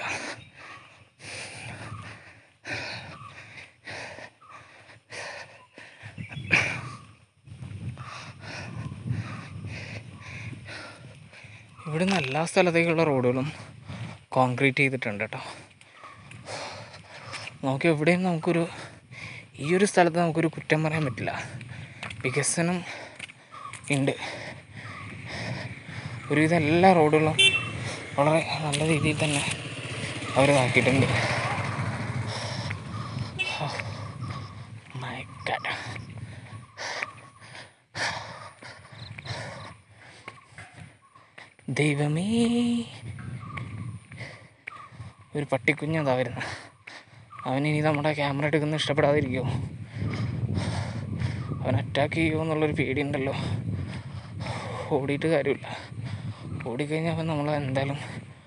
[SPEAKER 1] ഇവിടുന്ന് എല്ലാ സ്ഥലത്തേക്കുള്ള റോഡുകളും കോൺക്രീറ്റ് ചെയ്തിട്ടുണ്ട് കേട്ടോ നമുക്ക് എവിടെയും നമുക്കൊരു ഈ ഒരു സ്ഥലത്ത് നമുക്കൊരു കുറ്റം പറയാൻ പറ്റില്ല വികസനം ഉണ്ട് ഒരുവിധം എല്ലാ റോഡുകളും വളരെ നല്ല രീതിയിൽ തന്നെ അവർ ഇതാക്കിയിട്ടുണ്ട് മൈ ഗാഡ് ദൈവമേ ഒരു പട്ടിക്കുഞ്ഞ് അതാ വരുന്നത് അവനിനി നമ്മുടെ ക്യാമറ എടുക്കുന്ന ഇഷ്ടപ്പെടാതിരിക്കുമോ അവൻ അറ്റാക്ക് ചെയ്യുമോ എന്നുള്ളൊരു പേടിയുണ്ടല്ലോ ഓടിയിട്ട് കാര്യമില്ല ഓടിക്കഴിഞ്ഞാൽ അവൻ നമ്മളെ എന്തായാലും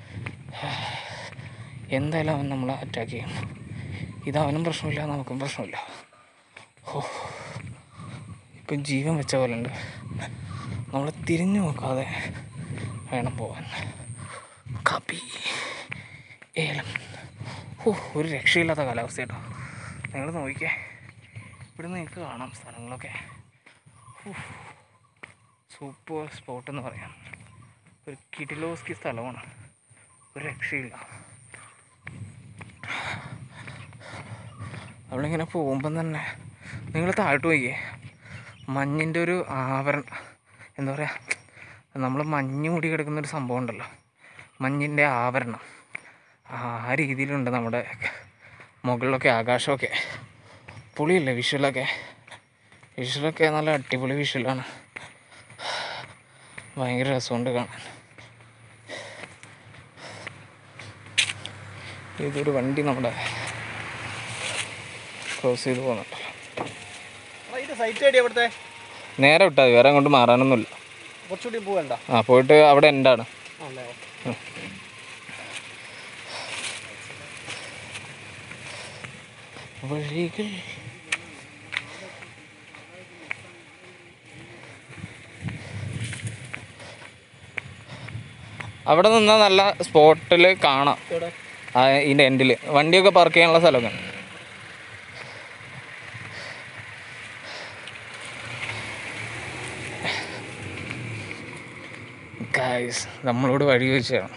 [SPEAKER 1] എന്തായാലും അവൻ നമ്മളെ അറ്റാക്ക് ചെയ്യും ഇതവനും പ്രശ്നമില്ല നമുക്കും പ്രശ്നമില്ല ഓ ഇപ്പം ജീവൻ വെച്ച പോലെ ഉണ്ട് നമ്മൾ തിരിഞ്ഞു നോക്കാതെ വേണം പോവാൻ കപ്പി ഏലം ഓ ഒരു രക്ഷയില്ലാത്ത കാലാവസ്ഥ കേട്ടോ നിങ്ങൾ നോക്കിക്കേ ഇവിടെ നിങ്ങൾക്ക് കാണാം സ്ഥലങ്ങളൊക്കെ സൂപ്പർ സ്പോട്ട് എന്ന് പറയാം ഒരു കിടിലോസ്കി സ്ഥലമാണ് ഒരു രക്ഷയില്ല നമ്മളിങ്ങനെ പോകുമ്പം തന്നെ നിങ്ങൾ താഴോട്ട് പോയിക്കേ മഞ്ഞിൻ്റെ ഒരു ആവരണം എന്താ പറയുക നമ്മൾ മഞ്ഞ് മൂടി കിടക്കുന്ന ഒരു സംഭവം ഉണ്ടല്ലോ മഞ്ഞിൻ്റെ ആവരണം ആ രീതിയിലുണ്ട് നമ്മുടെ മുകളിലൊക്കെ ആകാശമൊക്കെ പൊളിയല്ലേ വിഷ്വലൊക്കെ വിഷ്വലൊക്കെ നല്ല അടിപൊളി വിഷ്വലാണ് ഭയങ്കര രസമുണ്ട് കാണാൻ ഇതൊരു വണ്ടി നമ്മുടെ ക്രോസ് ചെയ്ത് പോകുന്നുണ്ട്
[SPEAKER 2] ഇത് സൈറ്റ് ഐഡി എവിടുത്തെ
[SPEAKER 1] നേരെ വിട്ടാൽ മതി വേറെ അങ്ങോട്ട് മാറാനൊന്നുമില്ല
[SPEAKER 2] കുറച്ചുകൂടി പോകണ്ട
[SPEAKER 1] ആ പോയിട്ട് അവിടെ എന്താണ്
[SPEAKER 2] ആണല്ലേ
[SPEAKER 1] വഴികൾ അവിടെ നിന്നാൽ നല്ല സ്പോട്ടിൽ കാണാം
[SPEAKER 2] ഇവിടെ
[SPEAKER 1] ആ ഇതിൻ്റെ എൻഡിൽ വണ്ടിയൊക്കെ പാർക്ക് ചെയ്യാനുള്ള സ്ഥലമൊക്കെ ഗായ്സ് നമ്മളോട് വഴി ചോദിച്ചതാണ്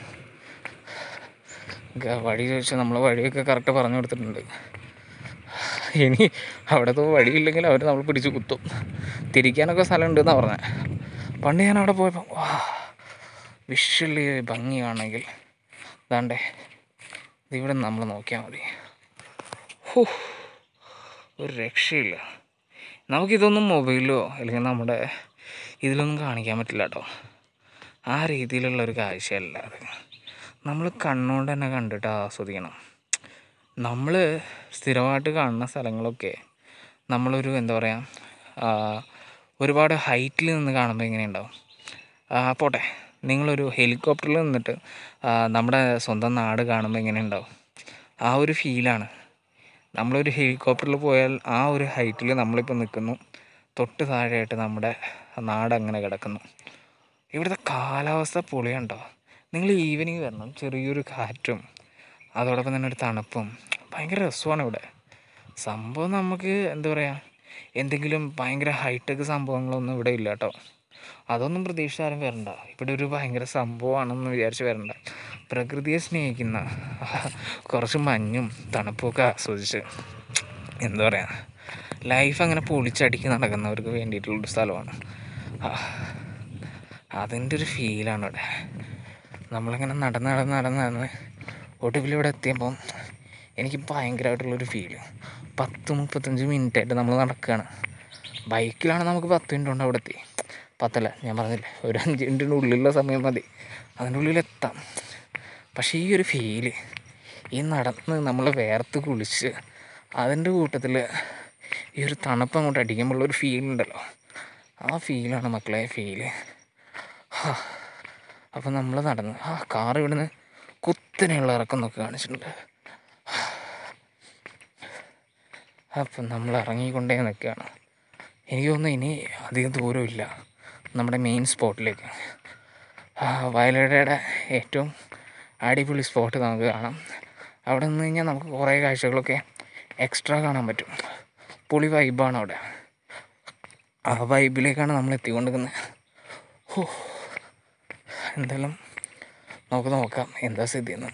[SPEAKER 1] ഗ- വഴി ചോദിച്ചാൽ നമ്മൾ വഴിയൊക്കെ കറക്റ്റ് പറഞ്ഞു കൊടുത്തിട്ടുണ്ട് ഇനി അവിടുത്തെ വഴിയില്ലെങ്കിൽ അവർ നമ്മൾ പിടിച്ച് കുത്തും തിരിക്കാനൊക്കെ സ്ഥലമുണ്ടെന്നാണ് പറഞ്ഞത് പണ്ട് ഞാൻ അവിടെ പോയപ്പോൾ വാ വിഷ്വലി ഭംഗിയാണെങ്കിൽ ഇതാണ്ടേ ഇതിവിടെ നമ്മൾ നോക്കിയാൽ മതി ഹൂ ഒരു രക്ഷയില്ല നമുക്കിതൊന്നും മൊബൈലിലോ അല്ലെങ്കിൽ നമ്മുടെ ഇതിലൊന്നും കാണിക്കാൻ പറ്റില്ല കേട്ടോ ആ രീതിയിലുള്ള ഒരു കാഴ്ചയല്ല അത് നമ്മൾ കണ്ണുകൊണ്ട് തന്നെ കണ്ടിട്ട് ആസ്വദിക്കണം നമ്മൾ സ്ഥിരമായിട്ട് കാണുന്ന സ്ഥലങ്ങളൊക്കെ നമ്മളൊരു എന്താ പറയുക ഒരുപാട് ഹൈറ്റിൽ നിന്ന് കാണുമ്പോൾ എങ്ങനെ ഉണ്ടാവും ആ, പോട്ടെ നിങ്ങളൊരു ഹെലികോപ്റ്ററിൽ നിന്നിട്ട് ആ, നമ്മുടെ സ്വന്തം നാട് കാണുമ്പോൾ എങ്ങനെ ഉണ്ടാവും ആ ഒരു ഫീലാണ് നമ്മളൊരു ഹെലികോപ്റ്ററിൽ പോയാൽ ആ ഒരു ഹൈറ്റിൽ നമ്മളിപ്പോൾ നിൽക്കുന്നു തൊട്ട് താഴെയായിട്ട് നമ്മുടെ നാട് അങ്ങനെ കിടക്കുന്നു ഇവിടുത്തെ കാലാവസ്ഥ പൊളിയുണ്ടോ നിങ്ങൾ ഈവനിങ് വരണം ചെറിയൊരു കാറ്റും അതോടൊപ്പം തന്നെ ഒരു തണുപ്പും ഭയങ്കര രസമാണ് ഇവിടെ സംഭവം നമുക്ക് എന്താ പറയുക എന്തെങ്കിലും ഭയങ്കര ഹൈടെക് സംഭവങ്ങളൊന്നും ഇവിടെ ഇല്ല കേട്ടോ അതൊന്നും പ്രതീക്ഷിച്ച് ആരും വരണ്ട ഇവിടെ ഒരു ഭയങ്കര സംഭവമാണെന്ന് വിചാരിച്ച് വരണ്ട പ്രകൃതിയെ സ്നേഹിക്കുന്ന കുറച്ച് മഞ്ഞും തണുപ്പൊക്കെ ആസ്വദിച്ച് എന്താ പറയുക ലൈഫ് അങ്ങനെ പൊളിച്ചടിക്ക് നടക്കുന്നവർക്ക് വേണ്ടിയിട്ടുള്ളൊരു സ്ഥലമാണ് ആ, അതിൻ്റെ ഒരു ഫീലാണ് ഇവിടെ നമ്മളിങ്ങനെ നടന്ന് നടന്ന് നടന്ന് നടന്ന് ഒടുവിൽ ഇവിടെ എത്തിയപ്പം എനിക്ക് ഭയങ്കരമായിട്ടുള്ളൊരു ഫീല് പത്ത് മുപ്പത്തഞ്ച് മിനിറ്റായിട്ട് നമ്മൾ നടക്കുകയാണ് ബൈക്കിലാണ് നമുക്ക് പത്ത് മിനിറ്റ് കൊണ്ട് അവിടെ എത്തി പത്തല്ല ഞാൻ പറഞ്ഞില്ലേ ഒരു അഞ്ച് മിനിറ്റിൻ്റെ ഉള്ളിലുള്ള സമയം മതി അതിൻ്റെ ഉള്ളിലെത്താം പക്ഷേ ഈ ഒരു ഫീല് ഈ നടന്ന് നമ്മൾ വേർത്ത് കുളിച്ച് അതിൻ്റെ കൂട്ടത്തിൽ ഈ ഒരു തണുപ്പ് അങ്ങോട്ട് അടിക്കുമ്പോഴുള്ള ഒരു ഫീൽ ഉണ്ടല്ലോ ആ ഫീലാണ് മക്കളെ ഫീല് അപ്പം നമ്മൾ നടന്നു ആ കാർ ഇവിടുന്ന് കുത്തനെയുള്ള ഇറക്കം എന്നൊക്കെ കാണിച്ചിട്ടുണ്ട് അപ്പം നമ്മൾ ഇറങ്ങിക്കൊണ്ടേ നിൽക്കുകയാണ് എനിക്ക് തോന്നുന്നു ഇനി അധികം ദൂരമില്ല നമ്മുടെ മെയിൻ സ്പോട്ടിലേക്ക് ആ, വയലടയുടെ ഏറ്റവും അടിപൊളി സ്പോട്ട് നമുക്ക് കാണാം അവിടെ നിന്ന് കഴിഞ്ഞാൽ നമുക്ക് കുറേ കാഴ്ചകളൊക്കെ എക്സ്ട്രാ കാണാൻ പറ്റും പൊളി വൈബാണ് അവിടെ ആ വൈബിലേക്കാണ് നമ്മൾ എത്തിക്കൊണ്ടിരിക്കുന്നത് ഓ എന്തായാലും നമുക്ക് നോക്കാം എന്താ സ്ഥിതി എന്ന്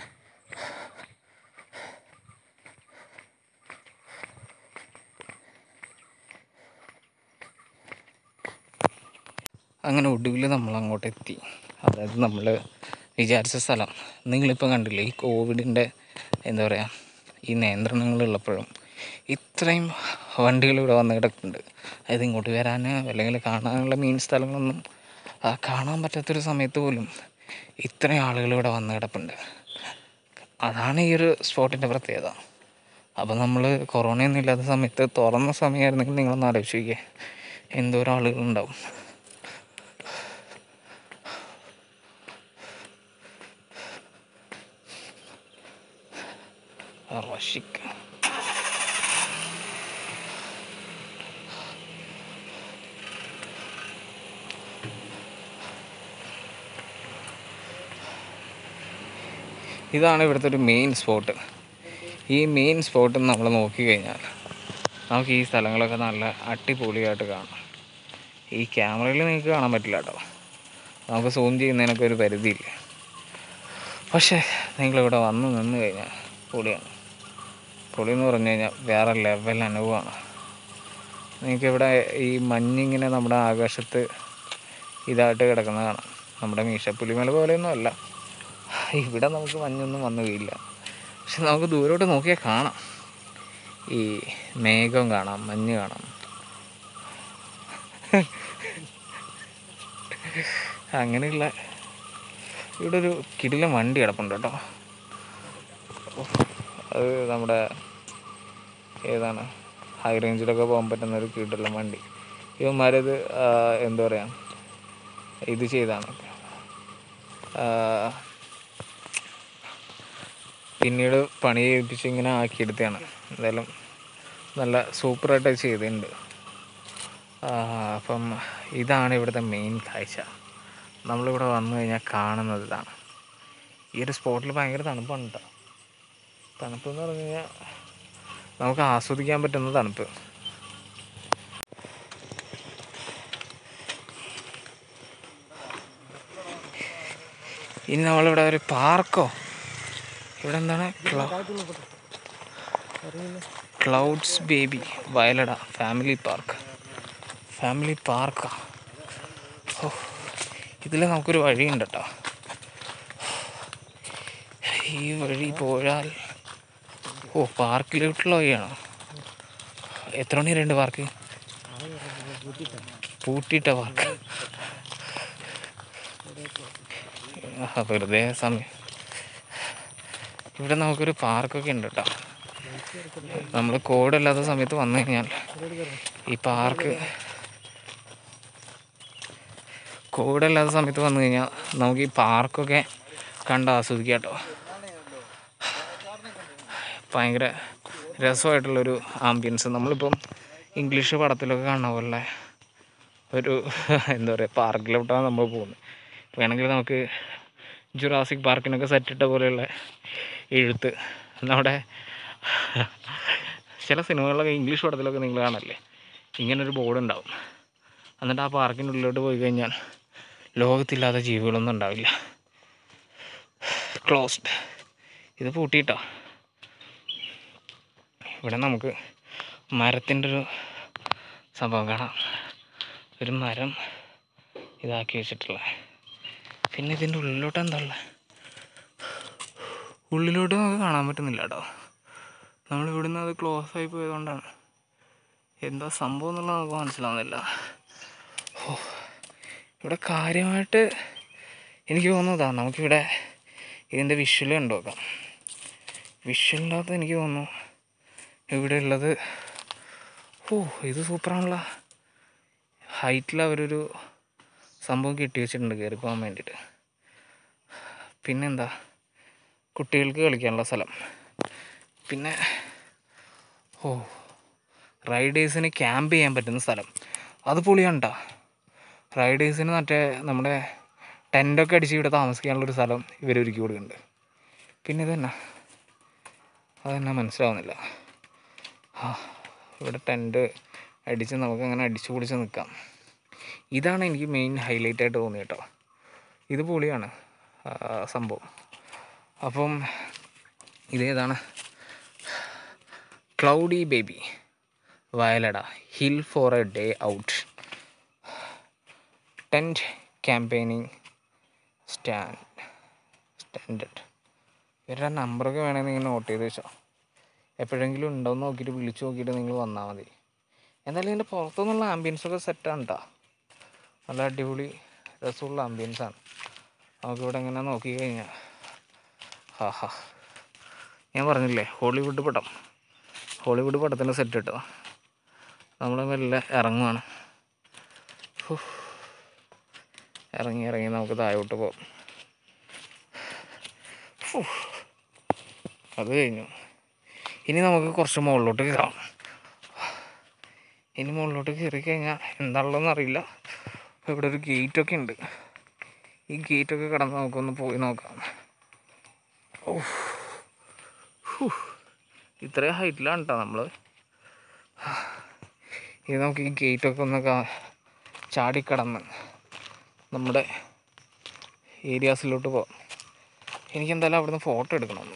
[SPEAKER 1] അങ്ങനെ ഒടുവിൽ നമ്മൾ അങ്ങോട്ട് എത്തി അതായത് നമ്മൾ വിചാരിച്ച സ്ഥലം നിങ്ങളിപ്പോൾ കണ്ടില്ലേ ഈ കോവിഡിൻ്റെ എന്താ പറയുക ഈ നിയന്ത്രണങ്ങളുള്ളപ്പോഴും ഇത്രയും വണ്ടികൾ ഇവിടെ വന്ന് കിടക്കുന്നുണ്ട് അതായത് ഇങ്ങോട്ട് വരാൻ അല്ലെങ്കിൽ കാണാനുള്ള മെയിൻ സ്ഥലങ്ങളൊന്നും ആ, കാണാൻ പറ്റാത്തൊരു സമയത്ത് പോലും ഇത്രയും ആളുകൾ ഇവിടെ വന്ന് കിടപ്പുണ്ട് അതാണ് ഈ ഒരു സ്പോട്ടിൻ്റെ പ്രത്യേകത അപ്പോൾ നമ്മൾ കൊറോണയൊന്നും ഇല്ലാത്ത സമയത്ത് തുറന്ന സമയമായിരുന്നെങ്കിൽ നിങ്ങളൊന്ന് ആലോചിച്ച് നോക്കിയേ എന്തോരം ആളുകളുണ്ടാവും റഷിക്ക ഇതാണ് ഇവിടുത്തെ ഒരു മെയിൻ സ്പോട്ട് ഈ മെയിൻ സ്പോട്ട് നമ്മൾ നോക്കിക്കഴിഞ്ഞാൽ നമുക്ക് ഈ സ്ഥലങ്ങളൊക്കെ നല്ല അടിപൊളിയായിട്ട് കാണാം ഈ ക്യാമറയിൽ നിങ്ങൾക്ക് കാണാൻ പറ്റില്ല കേട്ടോ നമുക്ക് സൂം ചെയ്യുന്നതിനൊക്കെ ഒരു പരിധിയില്ല പക്ഷേ നിങ്ങളിവിടെ വന്ന് നിന്ന് കഴിഞ്ഞാൽ പൊളിയാണ് പൊളി എന്ന് പറഞ്ഞു കഴിഞ്ഞാൽ വേറെ ലെവൽ അനുഭവമാണ് നിങ്ങൾക്കിവിടെ ഈ മഞ്ഞിങ്ങനെ നമ്മുടെ ആകാശത്ത് ഇതായിട്ട് കിടക്കുന്നത് കാണാം നമ്മുടെ മീശപ്പുലിമല പോലെയൊന്നും അല്ല ഇവിടെ നമുക്ക് മഞ്ഞൊന്നും വന്നു വീഴില്ല പക്ഷെ നമുക്ക് ദൂരോട്ട് നോക്കിയാൽ കാണാം ഈ മേഘം കാണാം മഞ്ഞ് കാണാം അങ്ങനെയുള്ള ഇവിടെ ഒരു കിടിലൻ വണ്ടി കിടപ്പുണ്ട് കേട്ടോ അത് നമ്മുടെ ഏതാണ് ഹൈ റേഞ്ചിലൊക്കെ പോകാൻ പറ്റുന്ന ഒരു കിടിലൻ വണ്ടി ഇവന്മാരത് ആ, എന്താ പറയുക ഇത് ചെയ്താണ് ആ, പിന്നീട് പണി ചെയ്യിപ്പിച്ച് ഇങ്ങനെ ആക്കിയെടുത്തതാണ് എന്തായാലും നല്ല സൂപ്പറായിട്ട് ചെയ്തിട്ടുണ്ട് ആ, അപ്പം ഇതാണ് ഇവിടുത്തെ മെയിൻ കാഴ്ച നമ്മളിവിടെ വന്നു കഴിഞ്ഞാൽ കാണുന്നത് ഇതാണ് ഈ ഒരു സ്പോട്ടിൽ ഭയങ്കര തണുപ്പാണ് കേട്ടോ തണുപ്പ് എന്ന് പറഞ്ഞു കഴിഞ്ഞാൽ നമുക്ക് ആസ്വദിക്കാൻ പറ്റുന്ന തണുപ്പ് ഇനി നമ്മളിവിടെ ഒരു പാർക്കോ ഇവിടെ എന്താണ് clouds baby Vayalada family park family പാർക്കാ ഓ ഇതിൽ നമുക്കൊരു വഴിയുണ്ട് കേട്ടോ ഈ വഴി പോയാൽ ഓ പാർക്കിലോട്ടുള്ള വഴിയാണോ എത്ര മണി വരെയുണ്ട് പാർക്ക് പൂട്ടിയിട്ട പാർക്ക് ആ, വെറുതെ സമയം ഇവിടെ നമുക്കൊരു പാർക്കൊക്കെ ഉണ്ട് കേട്ടോ നമ്മൾ കോവിഡല്ലാത്ത സമയത്ത് വന്നു കഴിഞ്ഞാൽ ഈ പാർക്ക് കോവിഡല്ലാത്ത സമയത്ത് വന്നു കഴിഞ്ഞാൽ നമുക്ക് ഈ പാർക്കൊക്കെ കണ്ട് ആസ്വദിക്കാം കേട്ടോ ഭയങ്കര രസമായിട്ടുള്ളൊരു ആംബിയൻസ് നമ്മളിപ്പം ഇംഗ്ലീഷ് പടത്തിലൊക്കെ കാണുന്ന പോലെ ഒരു എന്താ പറയുക പാർക്കിലോട്ടാണ് നമ്മൾ പോകുന്നത് വേണമെങ്കിൽ നമുക്ക് ജുറാസിക് പാർക്കിനൊക്കെ സെറ്റിട്ട പോലെയുള്ള എഴുത്ത് നമ്മുടെ ചില സിനിമകളിലൊക്കെ ഇംഗ്ലീഷ് പടത്തിലൊക്കെ നിങ്ങൾ കാണല്ലേ ഇങ്ങനൊരു ബോർഡ് ഉണ്ടാവും എന്നിട്ട് ആ പാർക്കിൻ്റെ ഉള്ളിലോട്ട് പോയി കഴിഞ്ഞാൽ ലോകത്തില്ലാത്ത ജീവികളൊന്നും ഉണ്ടാവില്ല ക്ലോസ്ഡ് ഇത് പൂട്ടിയിട്ടോ ഇവിടെ നമുക്ക് മരത്തിൻ്റെ ഒരു സംഭവം കാണാം ഒരു മരം ഇതാക്കി വെച്ചിട്ടുള്ള പിന്നെ ഇതിൻ്റെ ഉള്ളിലോട്ട് എന്താ ഉള്ളത് ഉള്ളിലോട്ട് നമുക്ക് കാണാൻ പറ്റുന്നില്ല കേട്ടോ നമ്മൾ ഇവിടുന്ന് അത് ക്ലോസ് ആയി പോയതുകൊണ്ടാണ് എന്താ സംഭവം എന്നുള്ളത് നമുക്ക് മനസ്സിലാവുന്നില്ല ഓ ഇവിടെ കാര്യമായിട്ട് എനിക്ക് തോന്നുന്നതാണ് നമുക്കിവിടെ ഇതിൻ്റെ വിഷ്വൽ കണ്ടു നോക്കാം വിഷ്വലിൻ്റെ അകത്ത് എനിക്ക് തോന്നുന്നു ഇവിടെ ഉള്ളത് ഓ ഇത് സൂപ്പറാണല്ലോ ഹൈറ്റിൽ അവരൊരു സംഭവം കെട്ടി വെച്ചിട്ടുണ്ട് കയറി പോകാൻ വേണ്ടിയിട്ട് പിന്നെന്താ കുട്ടികൾക്ക് കളിക്കാനുള്ള സ്ഥലം പിന്നെ ഓ റൈഡേഴ്സിന് ക്യാമ്പ് ചെയ്യാൻ പറ്റുന്ന സ്ഥലം അത് പൊളിയാണ് കേട്ടോ റൈഡേഴ്സിന് മറ്റേ നമ്മുടെ ടെൻ്റൊക്കെ അടിച്ച് ഇവിടെ താമസിക്കാനുള്ളൊരു സ്ഥലം ഇവർ ഒരുക്കി കൊടുക്കുന്നുണ്ട് പിന്നെ ഇതെന്നാ അതെന്നാ മനസ്സിലാവുന്നില്ല ആ ഇവിടെ ടെൻറ്റ് അടിച്ച് നമുക്ക് അങ്ങനെ അടിച്ച് പൊളിച്ച് നിൽക്കാം ഇതാണ് എനിക്ക് മെയിൻ ഹൈലൈറ്റ് ആയിട്ട് തോന്നിയത് കേട്ടോ ഇത് പൊളിയാണ് ആ, സംഭവം അപ്പം ഇതേതാണ് cloudy baby Vayalada hill for a day out tent campaigning stand standard ഇവരുടെ നമ്പറൊക്കെ വേണമെങ്കിൽ നിങ്ങൾ നോട്ട് ചെയ്ത് വെച്ചോ എപ്പോഴെങ്കിലും ഉണ്ടോയെന്ന് നോക്കിയിട്ട് വിളിച്ച് നോക്കിയിട്ട് നിങ്ങൾ വന്നാൽ മതി എന്തായാലും ഇതിൻ്റെ പുറത്തുനിന്നുള്ള ആംബിയൻസൊക്കെ സെറ്റാണ് കേട്ടോ നല്ല അടിപൊളി രസമുള്ള ആംബിയൻസാണ് നമുക്കിവിടെ ഇങ്ങനെ നോക്കി കഴിഞ്ഞാൽ ഹാ ഹാ ഞാൻ പറഞ്ഞില്ലേ ഹോളിവുഡ് പടം ഹോളിവുഡ് പടത്തിൻ്റെ സെറ്റ് കേട്ടോ നമ്മൾ മെല്ലെ ഇറങ്ങുവാണ് ഹൂ. ഇറങ്ങി ഇറങ്ങി നമുക്ക് താഴോട്ട് പോകാം ഹൂ. അത് കഴിഞ്ഞു ഇനി നമുക്ക് കുറച്ച് മുകളിലോട്ട് കയറാം ഇനി മുകളിലോട്ട് കയറി കഴിഞ്ഞാൽ എന്താണുള്ളതെന്ന് അറിയില്ല അപ്പോൾ ഇവിടെ ഒരു ഗേറ്റൊക്കെ ഉണ്ട് ഈ ഗേറ്റൊക്കെ കടന്ന് നമുക്കൊന്ന് പോയി നോക്കാം ഓ ഹൂ. ഇത്രയും ഹൈറ്റിലാണ് കേട്ടോ നമ്മൾ ഇത് നമുക്ക് ഈ ഗേറ്റൊക്കെ ഒന്ന് കാ ചാടിക്കടന്ന് നമ്മുടെ ഏരിയാസിലോട്ട് പോകാം എനിക്കെന്തായാലും അവിടുന്ന് ഫോട്ടോ എടുക്കണമെന്ന്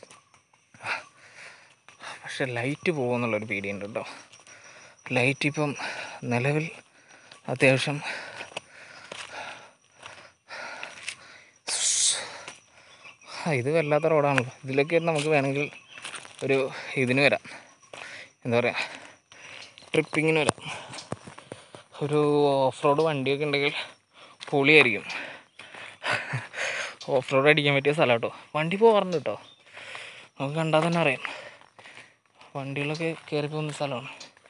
[SPEAKER 1] പക്ഷെ ലൈറ്റ് പോകുമെന്നുള്ളൊരു പേടിയുണ്ട് കേട്ടോ ലൈറ്റ് ഇപ്പം നിലവിൽ അത്യാവശ്യം ആ ഇത് വല്ലാത്ത റോഡാണല്ലോ ഇതിലൊക്കെ നമുക്ക് വേണമെങ്കിൽ ഒരു ഇതിന് വരാം എന്താ പറയുക ട്രിപ്പിങ്ങിന് വരാം ഒരു ഓഫ് റോഡ് വണ്ടിയൊക്കെ ഉണ്ടെങ്കിൽ പൊളിയായിരിക്കും ഓഫ് റോഡ് അടിക്കാൻ പറ്റിയ സ്ഥലം കേട്ടോ വണ്ടി പോകാറുണ്ട് കേട്ടോ നമുക്ക് കണ്ടാൽ തന്നെ അറിയാം വണ്ടികളൊക്കെ കയറി പോകുന്ന സ്ഥലമാണ്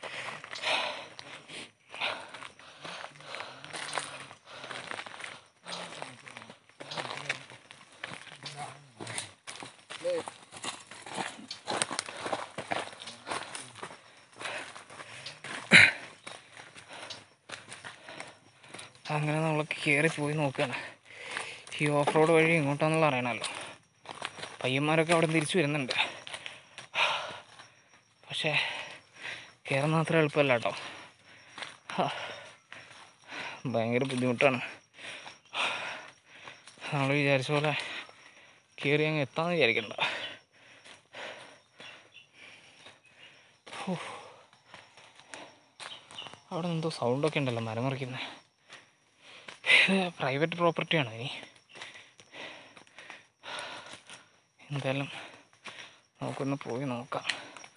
[SPEAKER 1] അങ്ങനെ നമ്മൾ കയറി പോയി നോക്കുകയാണ് ഈ ഓഫ് റോഡ് വഴി എങ്ങോട്ടാന്നുള്ള അറിയണമല്ലോ പയ്യന്മാരൊക്കെ അവിടെ തിരിച്ചു വരുന്നുണ്ട് പക്ഷേ കയറുന്ന അത്ര എളുപ്പമല്ല കേട്ടോ ഹാ. ഭയങ്കര ബുദ്ധിമുട്ടാണ് നമ്മൾ വിചാരിച്ച പോലെ കയറി അങ്ങ് എത്താമെന്ന് വിചാരിക്കണ്ട ഹൂ. അവിടെ എന്തോ സൗണ്ടൊക്കെ ഉണ്ടല്ലോ മരം മുറിക്കുന്നത് ഇത് പ്രൈവറ്റ് പ്രോപ്പർട്ടിയാണോ ഇനി എന്തായാലും നമുക്കൊന്ന് പോയി നോക്കാം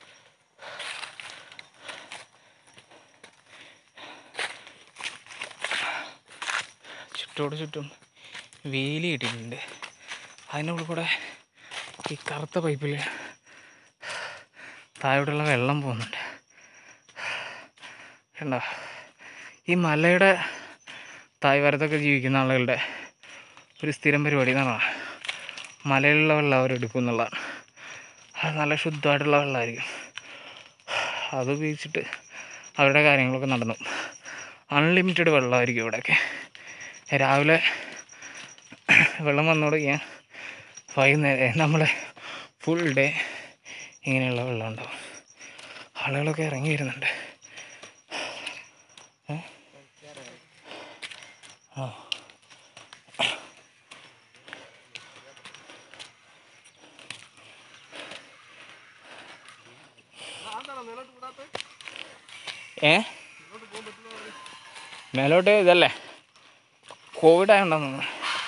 [SPEAKER 1] ചുറ്റോട് ചുറ്റും വേലി ഇട്ടിട്ടുണ്ട് അതിനുള്ളിൽ കൂടെ ഈ കറുത്ത പൈപ്പിൽ താഴോട്ടുള്ള വെള്ളം പോകുന്നുണ്ട് കണ്ടോ ഈ മലയുടെ തായ്വാരത്തൊക്കെ ജീവിക്കുന്ന ആളുകളുടെ ഒരു സ്ഥിരം പരിപാടി എന്ന് പറഞ്ഞാൽ മലയിലുള്ള വെള്ളം അവരെടുക്കും എന്നുള്ളതാണ് അത് നല്ല ശുദ്ധമായിട്ടുള്ള വെള്ളമായിരിക്കും അത് ഉപയോഗിച്ചിട്ട് അവരുടെ കാര്യങ്ങളൊക്കെ നടന്നു അൺലിമിറ്റഡ് വെള്ളമായിരിക്കും ഇവിടെയൊക്കെ രാവിലെ വെള്ളം വന്നു തുടങ്ങിയാൽ വൈകുന്നേരം നമ്മൾ ഫുൾ ഡേ ഇങ്ങനെയുള്ള വെള്ളം ഉണ്ടാവും ആളുകളൊക്കെ ഇറങ്ങി വരുന്നുണ്ട് ഏ? ആ ഏ മേലോട്ട് ഇതല്ലേ കോവിഡ് ആയതുകൊണ്ടാന്ന്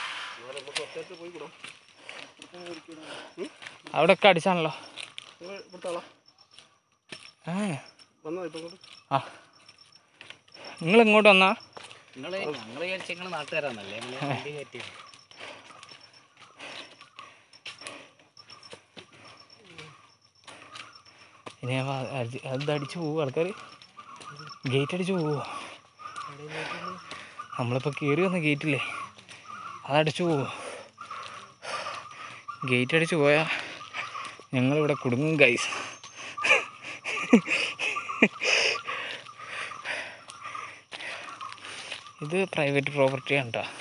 [SPEAKER 1] അവിടെ ഒക്കെ അടിച്ചാണല്ലോ ഏ ആ നിങ്ങൾ ഇങ്ങോട്ട് വന്നാ
[SPEAKER 3] നിങ്ങള് ഞങ്ങള് വിചാരിച്ച നിങ്ങള് നാട്ടുകാരാന്നല്ലേ ഞങ്ങള് വണ്ടി കയറ്റി
[SPEAKER 1] ഇനി ഞാൻ വാ- അടി- അത് അടിച്ച് പോവും ആൾക്കാർ ഗേറ്റ് അടിച്ച് പോവോ നമ്മളിപ്പോൾ കയറി വന്ന ഗേറ്റില്ലേ അതടിച്ചു പോവോ ഗേറ്റ് അടിച്ച് പോയാൽ ഞങ്ങളിവിടെ കുടുങ്ങും ഗൈസ് ഇത് പ്രൈവറ്റ് പ്രോപ്പർട്ടിയാണ് കേട്ടോ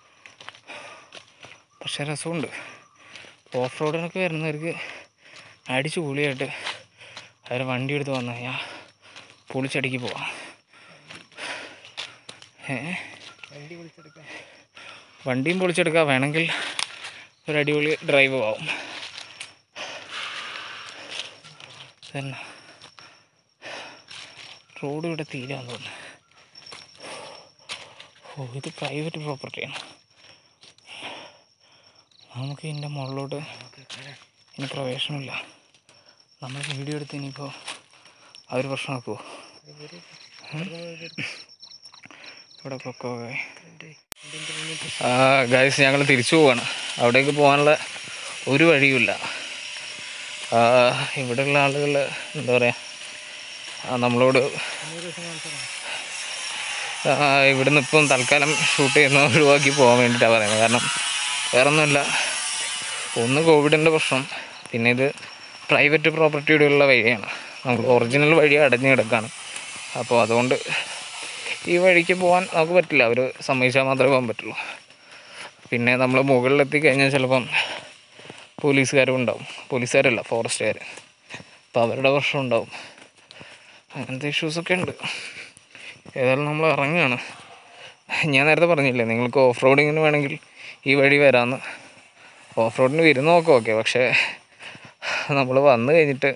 [SPEAKER 1] പക്ഷേ രസമുണ്ട് ഓഫ് റോഡിനൊക്കെ വരുന്നവർക്ക് അടിച്ച് പൊളിയായിട്ട് അവർ വണ്ടി എടുത്ത് വന്നു കഴിഞ്ഞാൽ പൊളിച്ചടിക്ക് പോവാം ഏ
[SPEAKER 2] വണ്ടി വിളിച്ചെടുക്കാം
[SPEAKER 1] വണ്ടിയും പൊളിച്ചെടുക്കാം വേണമെങ്കിൽ ഒരു അടിപൊളി ഡ്രൈവ് ആവും തന്നെ റോഡ് ഇവിടെ തീരാന്ന് തോന്നുന്നു ഓ ഇത് പ്രൈവറ്റ് പ്രോപ്പർട്ടിയാണ് നമുക്ക് ഇതിൻ്റെ മുകളിലോട്ട് ഇനി പ്രവേശനമില്ല നമ്മൾ വീഡിയോ എടുത്ത് ഇനിയിപ്പോൾ അവർ പ്രശ്നമാക്കുമോ ഇവിടെ കൊക്കോ ഗൈസ് ഞങ്ങൾ തിരിച്ചു പോവാണ് അവിടേക്ക് പോകാനുള്ള ഒരു വഴിയുമില്ല ആ, ഇവിടെയുള്ള ആളുകൾ എന്താ പറയുക നമ്മളോട് ആ, ഇവിടുന്ന് ഇപ്പം തൽക്കാലം ഷൂട്ട് ചെയ്യുന്ന ഒഴിവാക്കി പോകാൻ വേണ്ടിയിട്ടാണ് പറയുന്നത് കാരണം വേറെ ഒന്നുമില്ല ഒന്ന് കോവിഡിൻ്റെ പ്രശ്നം പിന്നെ ഇത് പ്രൈവറ്റ് പ്രോപ്പർട്ടിയുടെ വഴിയാണ് നമ്മൾ ഒറിജിനൽ വഴി അടഞ്ഞു കിടക്കുകയാണ് അപ്പോൾ അതുകൊണ്ട് ഈ വഴിക്ക് പോകാൻ നമുക്ക് പറ്റില്ല അവർ സമ്മതിച്ചാൽ മാത്രമേ പോകാൻ പറ്റുള്ളൂ പിന്നെ നമ്മൾ മുകളിലെത്തി കഴിഞ്ഞാൽ ചിലപ്പം പോലീസുകാരും ഉണ്ടാവും പോലീസുകാരല്ല ഫോറസ്റ്റുകാർ അപ്പോൾ അവരുടെ പ്രശ്നം ഉണ്ടാവും അങ്ങനത്തെ ഇഷ്യൂസൊക്കെ ഉണ്ട് ഏതായാലും നമ്മൾ ഇറങ്ങുകയാണ് ഞാൻ നേരത്തെ പറഞ്ഞില്ലേ നിങ്ങൾക്ക് ഓഫ് റോഡിങ്ങിന് വേണമെങ്കിൽ ഈ വഴി വരാമെന്ന് ഓഫ് റോഡിന് വരുന്ന നോക്കാം ഓക്കെ പക്ഷേ നമ്മൾ വന്നു കഴിഞ്ഞിട്ട്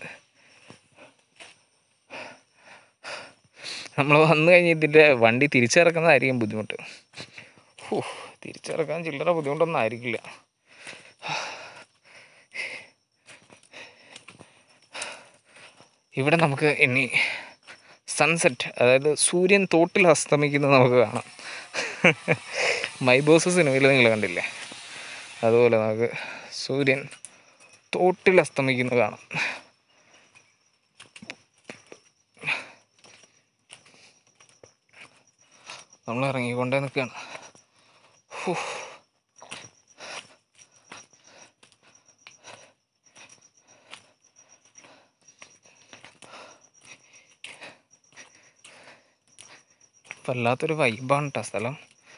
[SPEAKER 1] നമ്മൾ വന്നു കഴിഞ്ഞ് ഇതിൻ്റെ വണ്ടി തിരിച്ചിറക്കുന്നതായിരിക്കും ബുദ്ധിമുട്ട് ഹൂ തിരിച്ചിറക്കാൻ ചില്ലറ ബുദ്ധിമുട്ടൊന്നും ആയിരിക്കില്ല ഇവിടെ നമുക്ക് ഇനി സൺസെറ്റ് അതായത് സൂര്യൻ തോട്ടിൽ അസ്തമിക്കുന്നത് നമുക്ക് കാണാം മൈബോസ് സിനിമയിൽ നിങ്ങൾ കണ്ടില്ലേ അതുപോലെ നമുക്ക് സൂര്യൻ തോട്ടിൽ അസ്തമിക്കുന്നത് കാണാം നമ്മൾ ഇറങ്ങിക്കൊണ്ടേ നിൽക്കുകയാണ് ഹൂ. വല്ലാത്തൊരു വൈബാണ് കേട്ടോ സ്ഥലം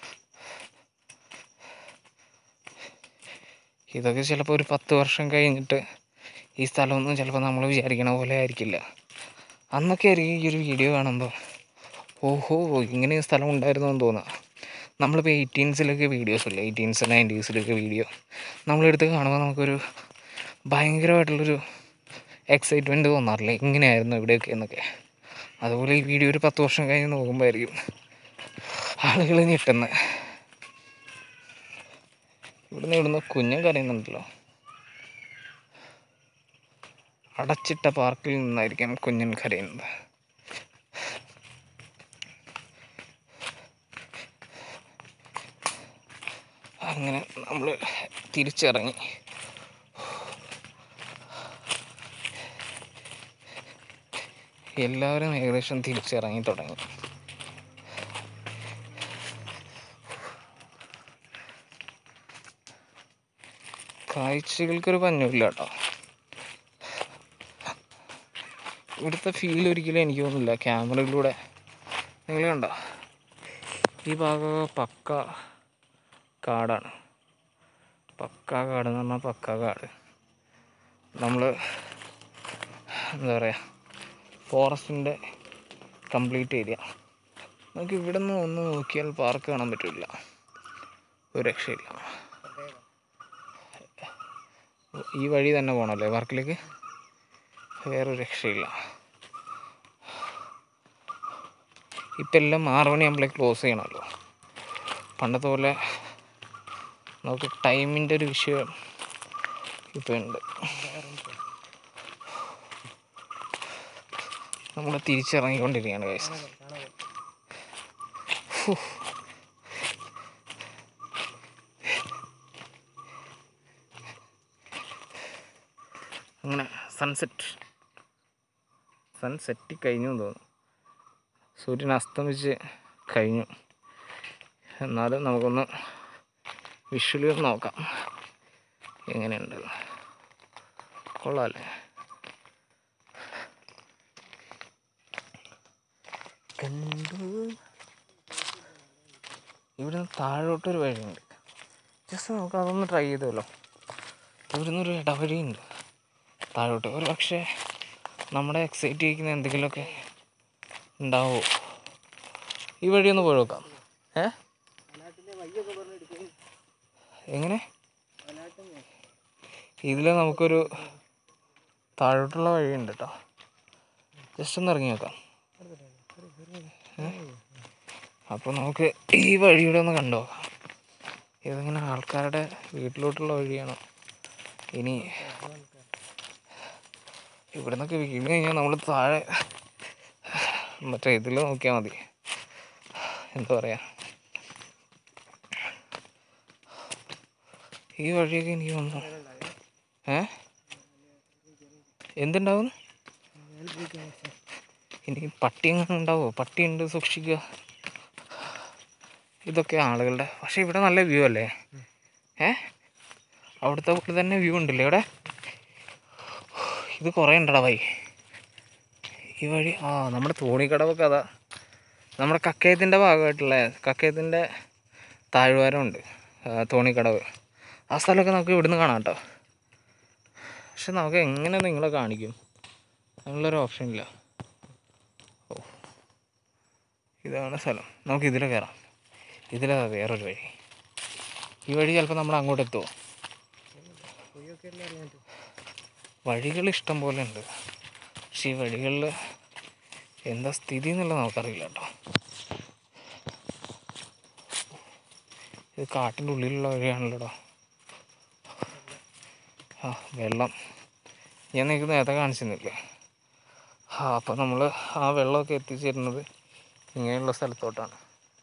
[SPEAKER 1] ഇതൊക്കെ ചിലപ്പോൾ ഒരു പത്ത് വർഷം കഴിഞ്ഞിട്ട് ഈ സ്ഥലമൊന്നും ചിലപ്പോൾ നമ്മൾ വിചാരിക്കണ പോലെ ആയിരിക്കില്ല അന്നൊക്കെ ആയിരിക്കും ഈ ഒരു വീഡിയോ കാണുമ്പോൾ ഓഹോ ഇങ്ങനെ ഒരു സ്ഥലം ഉണ്ടായിരുന്നു എന്ന് തോന്നുക നമ്മളിപ്പോൾ എയ്റ്റീൻസിലൊക്കെ വീഡിയോസ് ഇല്ലേ എയ്റ്റീൻസ് നയൻറ്റീസിലൊക്കെ വീഡിയോ നമ്മളെടുത്ത് കാണുമ്പോൾ നമുക്കൊരു ഭയങ്കരമായിട്ടുള്ളൊരു എക്സൈറ്റ്മെൻറ്റ് തോന്നാറില്ലേ ഇങ്ങനെയായിരുന്നു ഇവിടെയൊക്കെ എന്നൊക്കെ അതുപോലെ ഈ വീഡിയോ ഒരു പത്ത് വർഷം കഴിഞ്ഞ് നോക്കുമ്പോഴായിരിക്കും ആളുകൾ ഞെട്ടുന്നത് ഇവിടുന്ന് ഇവിടുന്ന് കുഞ്ഞും കരയുന്നുണ്ടല്ലോ അടച്ചിട്ട പാർക്കിൽ നിന്നായിരിക്കും കുഞ്ഞൻ കരയുന്നത് അങ്ങനെ നമ്മൾ തിരിച്ചിറങ്ങി എല്ലാവരും ഏകദേശം തിരിച്ചിറങ്ങി തുടങ്ങി കാഴ്ചകൾക്കൊരു പഞ്ഞമില്ല കേട്ടോ ഇവിടുത്തെ ഫീൽ ഒരിക്കലും എനിക്ക് തോന്നുന്നില്ല ക്യാമറയിലൂടെ നിങ്ങൾ കണ്ടോ ഈ ഭാഗം പക്ക കാടാണ് പക്ക കാട് എന്ന് പറഞ്ഞാൽ പക്ക കാട് നമ്മൾ എന്താ പറയുക ഫോറസ്റ്റിൻ്റെ കംപ്ലീറ്റ് ഏരിയ നമുക്ക് ഇവിടെ നിന്ന് ഒന്ന് നോക്കിയാൽ പാർക്ക് കാണാൻ പറ്റില്ല ഒരു രക്ഷയില്ല ഈ വഴി തന്നെ പോകണമല്ലേ പാർക്കിലേക്ക് വേറൊരു രക്ഷയില്ല ഇപ്പം എല്ലാം ആറ് മണിയാകുമ്പോഴേക്ക് ക്ലോസ് ചെയ്യണമല്ലോ പണ്ടത്തെ പോലെ നമുക്ക് ടൈമിൻ്റെ ഒരു വിഷയം ഇപ്പോൾ ഉണ്ട് നമ്മൾ തിരിച്ചിറങ്ങിക്കൊണ്ടിരിക്കുകയാണ് കൈസ് അങ്ങനെ സൺസെറ്റ് സൺസെറ്റ് കഴിഞ്ഞു എന്ന് തോന്നുന്നു സൂര്യൻ അസ്തമിച്ച് കഴിഞ്ഞു എന്നാലും നമുക്കൊന്ന് വിഷ്വലി ഒന്ന് നോക്കാം എങ്ങനെയുണ്ട് കൊള്ളാമല്ലേ കണ്ടു ഇവിടുന്ന് താഴോട്ടൊരു വഴിയുണ്ട് ജസ്റ്റ് നമുക്ക് അതൊന്ന് ട്രൈ ചെയ്തല്ലോ ഇവിടുന്ന് ഒരു ഇടവഴിയുണ്ട് താഴോട്ട് ഒരു പക്ഷേ നമ്മളെ എക്സൈറ്റ് ചെയ്യിക്കുന്ന എന്തെങ്കിലുമൊക്കെ ഉണ്ടാവോ ഈ വഴി ഒന്ന് പോയി നോക്കാം ഏ എങ്ങനെ ഇതിൽ നമുക്കൊരു താഴോട്ടുള്ള വഴിയുണ്ട് കേട്ടോ ജസ്റ്റ് ഒന്ന് ഇറങ്ങി നോക്കാം അപ്പോൾ നമുക്ക് ഈ വഴിയുടെ ഒന്ന് കണ്ടു നോക്കാം ഇതിങ്ങനെ ആൾക്കാരുടെ വീട്ടിലോട്ടുള്ള വഴിയാണോ ഇനി ഇവിടെ നിന്നൊക്കെ വീണ് കഴിഞ്ഞാൽ നമ്മൾ താഴെ മറ്റേ ഇതിൽ നോക്കിയാൽ മതി എന്താ പറയുക ഈ വഴിയൊക്കെ എനിക്ക് തോന്നുന്നു ഏ എന്തുണ്ടാവും ഇനി പട്ടി എങ്ങനെ ഉണ്ടാവോ പട്ടി ഉണ്ട് സൂക്ഷിക്കുക ഇതൊക്കെ ആളുകളുടെ പക്ഷെ ഇവിടെ നല്ല വ്യൂ അല്ലേ ഏ അവിടുത്തെ പോലെ തന്നെ വ്യൂ ഉണ്ടല്ലേ ഇവിടെ ഇത് കുറേ ഉണ്ടടാ വൈ ഈ വഴി ആ നമ്മുടെ തോണിക്കടവൊക്കെ അതാ നമ്മുടെ കക്കയത്തിൻ്റെ ഭാഗമായിട്ടുള്ള കക്കയത്തിൻ്റെ താഴ്വാരമുണ്ട് ആ, തോണിക്കടവ് ആ സ്ഥലമൊക്കെ നമുക്ക് ഇവിടുന്ന് കാണാം കേട്ടോ പക്ഷെ നമുക്ക് എങ്ങനെ നിങ്ങളെ കാണിക്കും അങ്ങനെയുള്ളൊരു ഓപ്ഷൻ ഇല്ല ഓ ഇതാണ് സ്ഥലം നമുക്ക് ഇതിൽ കയറാം ഇതിലാ വേറൊരു വഴി ഈ വഴി ചിലപ്പോൾ നമ്മൾ അങ്ങോട്ട് എത്തുമോ
[SPEAKER 2] പൊയ്യൊക്കെ എല്ലാം അറിയാൻ പറ്റും
[SPEAKER 1] വഴികൾ ഇഷ്ടം പോലെ ഉണ്ട് പക്ഷെ ഈ വഴികളിൽ എന്താ സ്ഥിതി എന്നുള്ളത് നമുക്കറിയില്ല കേട്ടോ ഇത് കാട്ടിൻ്റെ ഉള്ളിലുള്ള വഴിയാണല്ലോടാ ആ വെള്ളം ഞാൻ നിങ്ങൾക്ക് നേരത്തെ കാണിച്ചിരുന്നില്ലേ ആ അപ്പോൾ നമ്മൾ ആ വെള്ളമൊക്കെ എത്തിച്ചേരുന്നത് ഇങ്ങനെയുള്ള സ്ഥലത്തോട്ടാണ്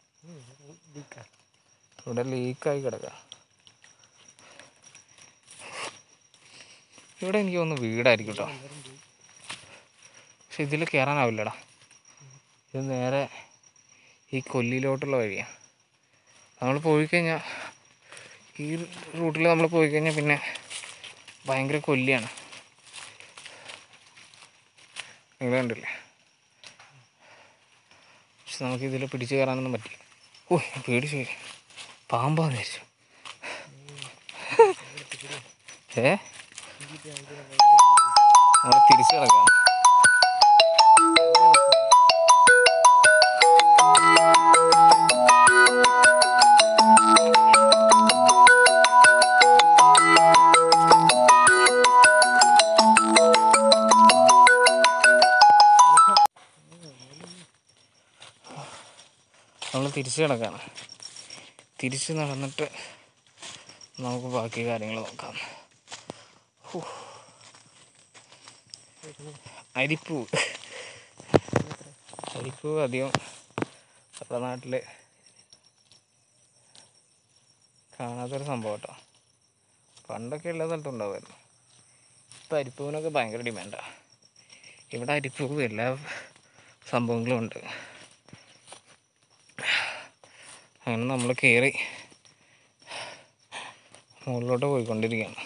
[SPEAKER 1] ഇവിടെ ലീക്കായി കിടക്കുക ഇവിടെ എനിക്ക് തോന്നുന്നു വീടായിരിക്കും കേട്ടോ പക്ഷെ ഇതിൽ കയറാനാവില്ലടാ ഇത് നേരെ ഈ കൊല്ലിയിലോട്ടുള്ള വഴിയാണ് നമ്മൾ പോയി കഴിഞ്ഞാൽ ഈ റൂട്ടിൽ നമ്മൾ പോയി കഴിഞ്ഞാൽ പിന്നെ ഭയങ്കര കൊല്ലിയാണ് നിങ്ങൾ കണ്ടില്ലേ പക്ഷെ നമുക്ക് ഇതിൽ പിടിച്ചു കയറാനൊന്നും പറ്റില്ല ഓ ഞാൻ പേടിച്ചു പോയി. പാമ്പാന്ന് വിചാരിച്ചു ഏ നമ്മൾ തിരിച്ചു കിടക്കാം നമ്മൾ തിരിച്ചു കിടക്കാണ് തിരിച്ച് നടന്നിട്ട് നമുക്ക് ബാക്കി കാര്യങ്ങൾ നോക്കാം ഹൂ. അരിപ്പൂ അരിപ്പൂ അധികം നമ്മുടെ നാട്ടിൽ കാണാത്തൊരു സംഭവം കേട്ടോ പണ്ടൊക്കെ എല്ലാ സ്ഥലത്തും ഉണ്ടാവുമായിരുന്നു ഇപ്പം അരിപ്പൂവിനൊക്കെ ഭയങ്കര ഡിമാൻഡാണ് ഇവിടെ അരിപ്പൂ എല്ലാ സംഭവങ്ങളും ഉണ്ട് അങ്ങനെ നമ്മൾ കയറി മുകളിലോട്ട് പോയിക്കൊണ്ടിരിക്കുകയാണ്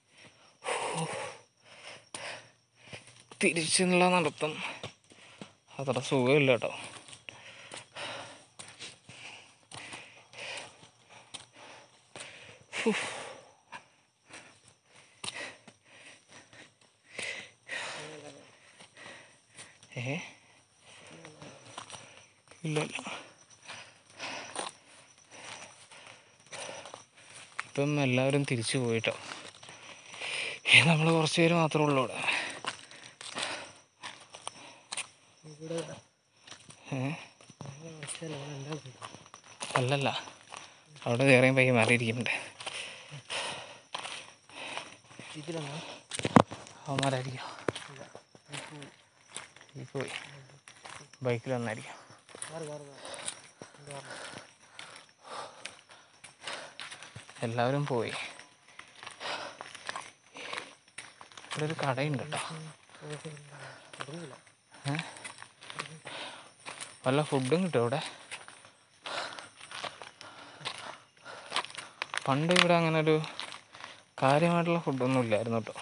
[SPEAKER 1] തിരിച്ചുള്ള നടത്തം അത്ര സുഖമില്ല കേട്ടോ ഫു. ഏ ഇല്ല ഇല്ല ഇപ്പം എല്ലാവരും തിരിച്ചു പോയിട്ടോ നമ്മൾ കുറച്ച് പേര് മാത്രമേ ഉള്ളൂ ഇവിടെ
[SPEAKER 2] ഇവിടെ
[SPEAKER 1] ഏ
[SPEAKER 2] അവസ്ഥയല്ല അവിടെ ഉണ്ടാവും
[SPEAKER 1] അല്ലല്ല അവിടെ വേറെയും പയ്യൻ മാറിയിരിക്കുന്നുണ്ട്
[SPEAKER 2] ഇതിലാണോ
[SPEAKER 1] അവന്മാരായിരിക്കും ഈ പോയി ബൈക്കിൽ വന്നായിരിക്കും
[SPEAKER 2] കാറ് കാറ് കാറ് എൻ്റെ കാറ്
[SPEAKER 1] എല്ലാവരും പോയി ഇവിടെ ഒരു കടയുണ്ട് കേട്ടോ
[SPEAKER 2] തുടങ്ങില്ല
[SPEAKER 1] ഏ വല്ല ഫുഡും കിട്ടും ഇവിടെ പണ്ട് ഇവിടെ അങ്ങനെ ഒരു കാര്യമായിട്ടുള്ള ഫുഡൊന്നും ഇല്ലായിരുന്നു കേട്ടോ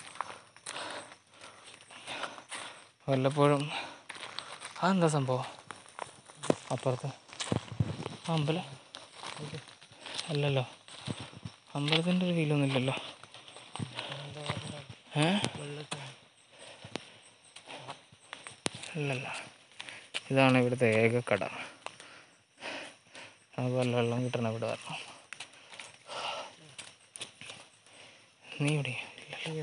[SPEAKER 1] വല്ലപ്പോഴും അതെന്താ സംഭവം അപ്പുറത്ത് ആ അമ്പലം അല്ലല്ലോ അമ്പലത്തിൻ്റെ ഒരു ഫീലൊന്നും ഇല്ലല്ലോ ഏ അല്ലല്ല ഇതാണ് ഇവിടുത്തെ ഏക കട നമുക്ക് വല്ല വെള്ളം കിട്ടണം ഇവിടെ വരണം നീ ഇവിടെ ഇല്ല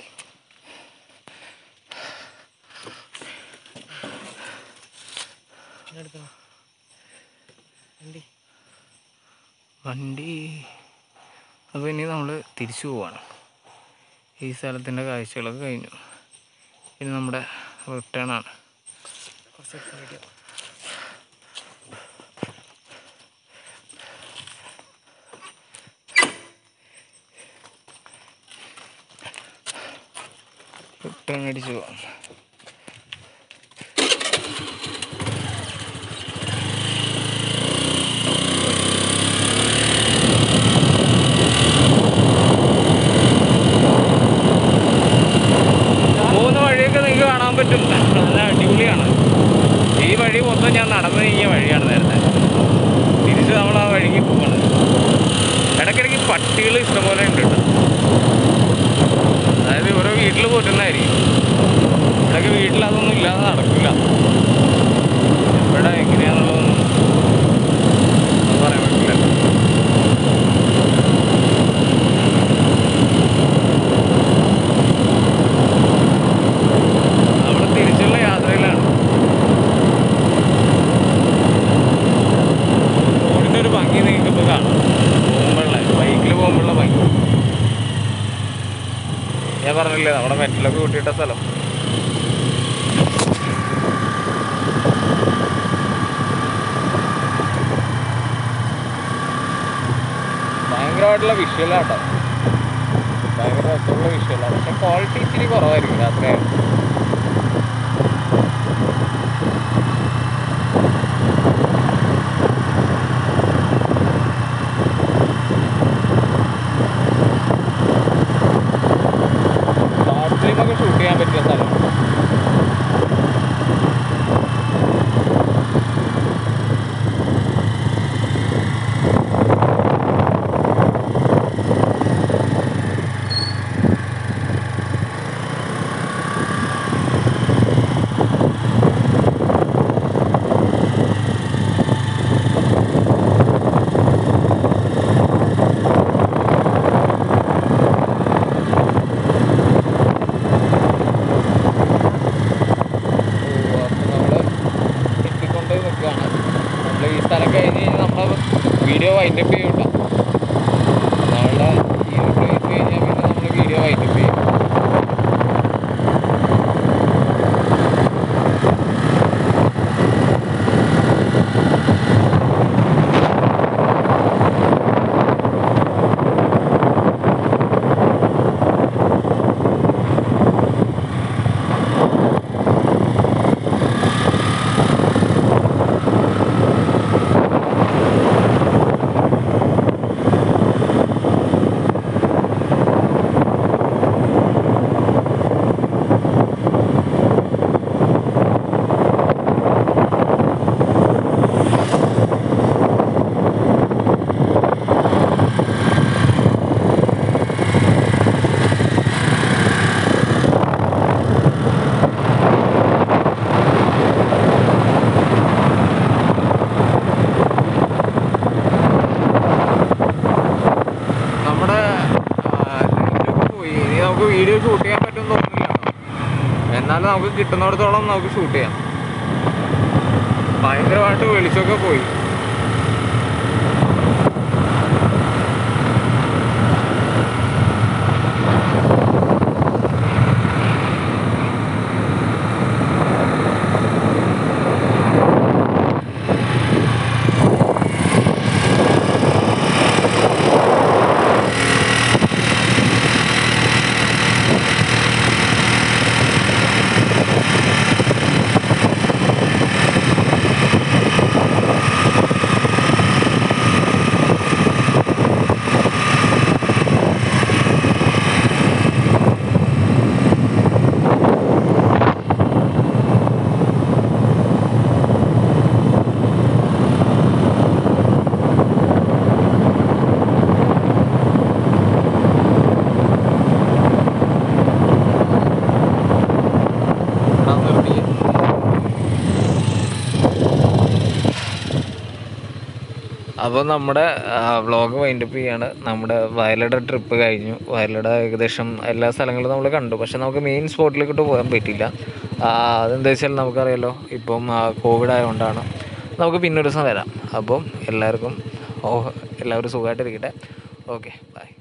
[SPEAKER 2] എടുക്കണം വണ്ടി
[SPEAKER 1] വണ്ടി അപ്പോൾ ഇനി നമ്മൾ തിരിച്ചു പോവാണ് ഈ സ്ഥലത്തിൻ്റെ കാഴ്ചകളൊക്കെ കഴിഞ്ഞു ഇനി നമ്മുടെ റിട്ടേൺ ആണ്
[SPEAKER 2] കുറച്ച് വീഡിയോ
[SPEAKER 1] റിട്ടേൺ അടിച്ചു പോവാം പോകുന്ന വഴിയൊക്കെ നിങ്ങൾക്ക് കാണാൻ പറ്റും നല്ല അടിപൊളിയാണ് ഈ വഴി മൊത്തം ഞാൻ നടന്നു നീങ്ങിയ വഴിയാണ് നേരത്തെ തിരിച്ച് നമ്മൾ ആ വഴിക്ക് പോവാണ് ഇടയ്ക്കിടയ്ക്ക് പട്ടികൾ ഇഷ്ടംപോലെ ഉണ്ട് കേട്ടോ അതായത് ഓരോ വീട്ടിൽ പോറ്റുന്നതായിരിക്കും ഇവിടെയൊക്കെ വീട്ടിൽ അതൊന്നും ഇല്ലാതെ നടക്കില്ല ഇവിടെ എങ്ങനെയാണെന്നുള്ളതൊന്നും ഒന്നും പറയാൻ പറ്റില്ല നമ്മൾ തിരിച്ചുള്ള യാത്രയിലാണ് റോഡിൻ്റെ ഒരു ഭംഗി നിങ്ങൾക്ക് ഇപ്പോൾ കാണാം പോകുമ്പോഴുള്ള ബൈക്കിൽ പോകുമ്പോഴുള്ള ഭംഗി ഞാൻ പറഞ്ഞില്ലേ നമ്മുടെ മെറ്റലൊക്കെ കൂട്ടിയിട്ട സ്ഥലം ഭയങ്കരമായിട്ടുള്ള വിഷ്വലാട്ടോ ഭയങ്കര രസമുള്ള വിഷ്വലാണ് പക്ഷെ ക്വാളിറ്റി ഇച്ചിരി കുറവായിരിക്കും രാത്രിയായാലും ഷോർട്ട് ഫിലിമൊക്കെ ഷൂട്ട് ചെയ്യാൻ പറ്റിയ സ്ഥലം അപ്പോൾ നമ്മൾ എത്തിക്കൊണ്ട് നിൽക്കുകയാണ് നമ്മൾ ഈ സ്ഥലം കഴിഞ്ഞ് കഴിഞ്ഞാൽ നമ്മൾ വീഡിയോ വൈൻഡപ്പ് ചെയ്യും കേട്ടോ നമ്മളുടെ ഈ ഒരു പ്ലേസ് കഴിഞ്ഞാൽ പിന്നെ നമ്മൾ വീഡിയോ വൈൻഡപ്പ് ചെയ്യും നമ്മുടെ ആ, ലിമിറ്റൊക്കെ പോയി ഇനി നമുക്ക് വീഡിയോ ഷൂട്ട് ചെയ്യാൻ പറ്റുമെന്ന് തോന്നുന്നില്ല എന്നാലും നമുക്ക് കിട്ടുന്നിടത്തോളം നമുക്ക് ഷൂട്ട് ചെയ്യാം ഭയങ്കരമായിട്ട് വെളിച്ചമൊക്കെ പോയി അപ്പോൾ നമ്മുടെ വ്ളോഗ് വൈൻഡപ്പ് ചെയ്യാണ് നമ്മുടെ വയലയുടെ ട്രിപ്പ് കഴിഞ്ഞു വയലയുടെ ഏകദേശം എല്ലാ സ്ഥലങ്ങളും നമ്മൾ കണ്ടു പക്ഷെ നമുക്ക് മെയിൻ സ്പോട്ടിലേക്കിട്ട് പോകാൻ പറ്റിയില്ല ആ, അതെന്താ വെച്ചാൽ നമുക്കറിയാലോ ഇപ്പം കോവിഡ് ആയതുകൊണ്ടാണ് നമുക്ക് പിന്നെ ഒരു ദിവസം വരാം അപ്പം എല്ലാവർക്കും ഓ എല്ലാവരും സുഖമായിട്ടിരിക്കട്ടെ ഓക്കെ ബൈ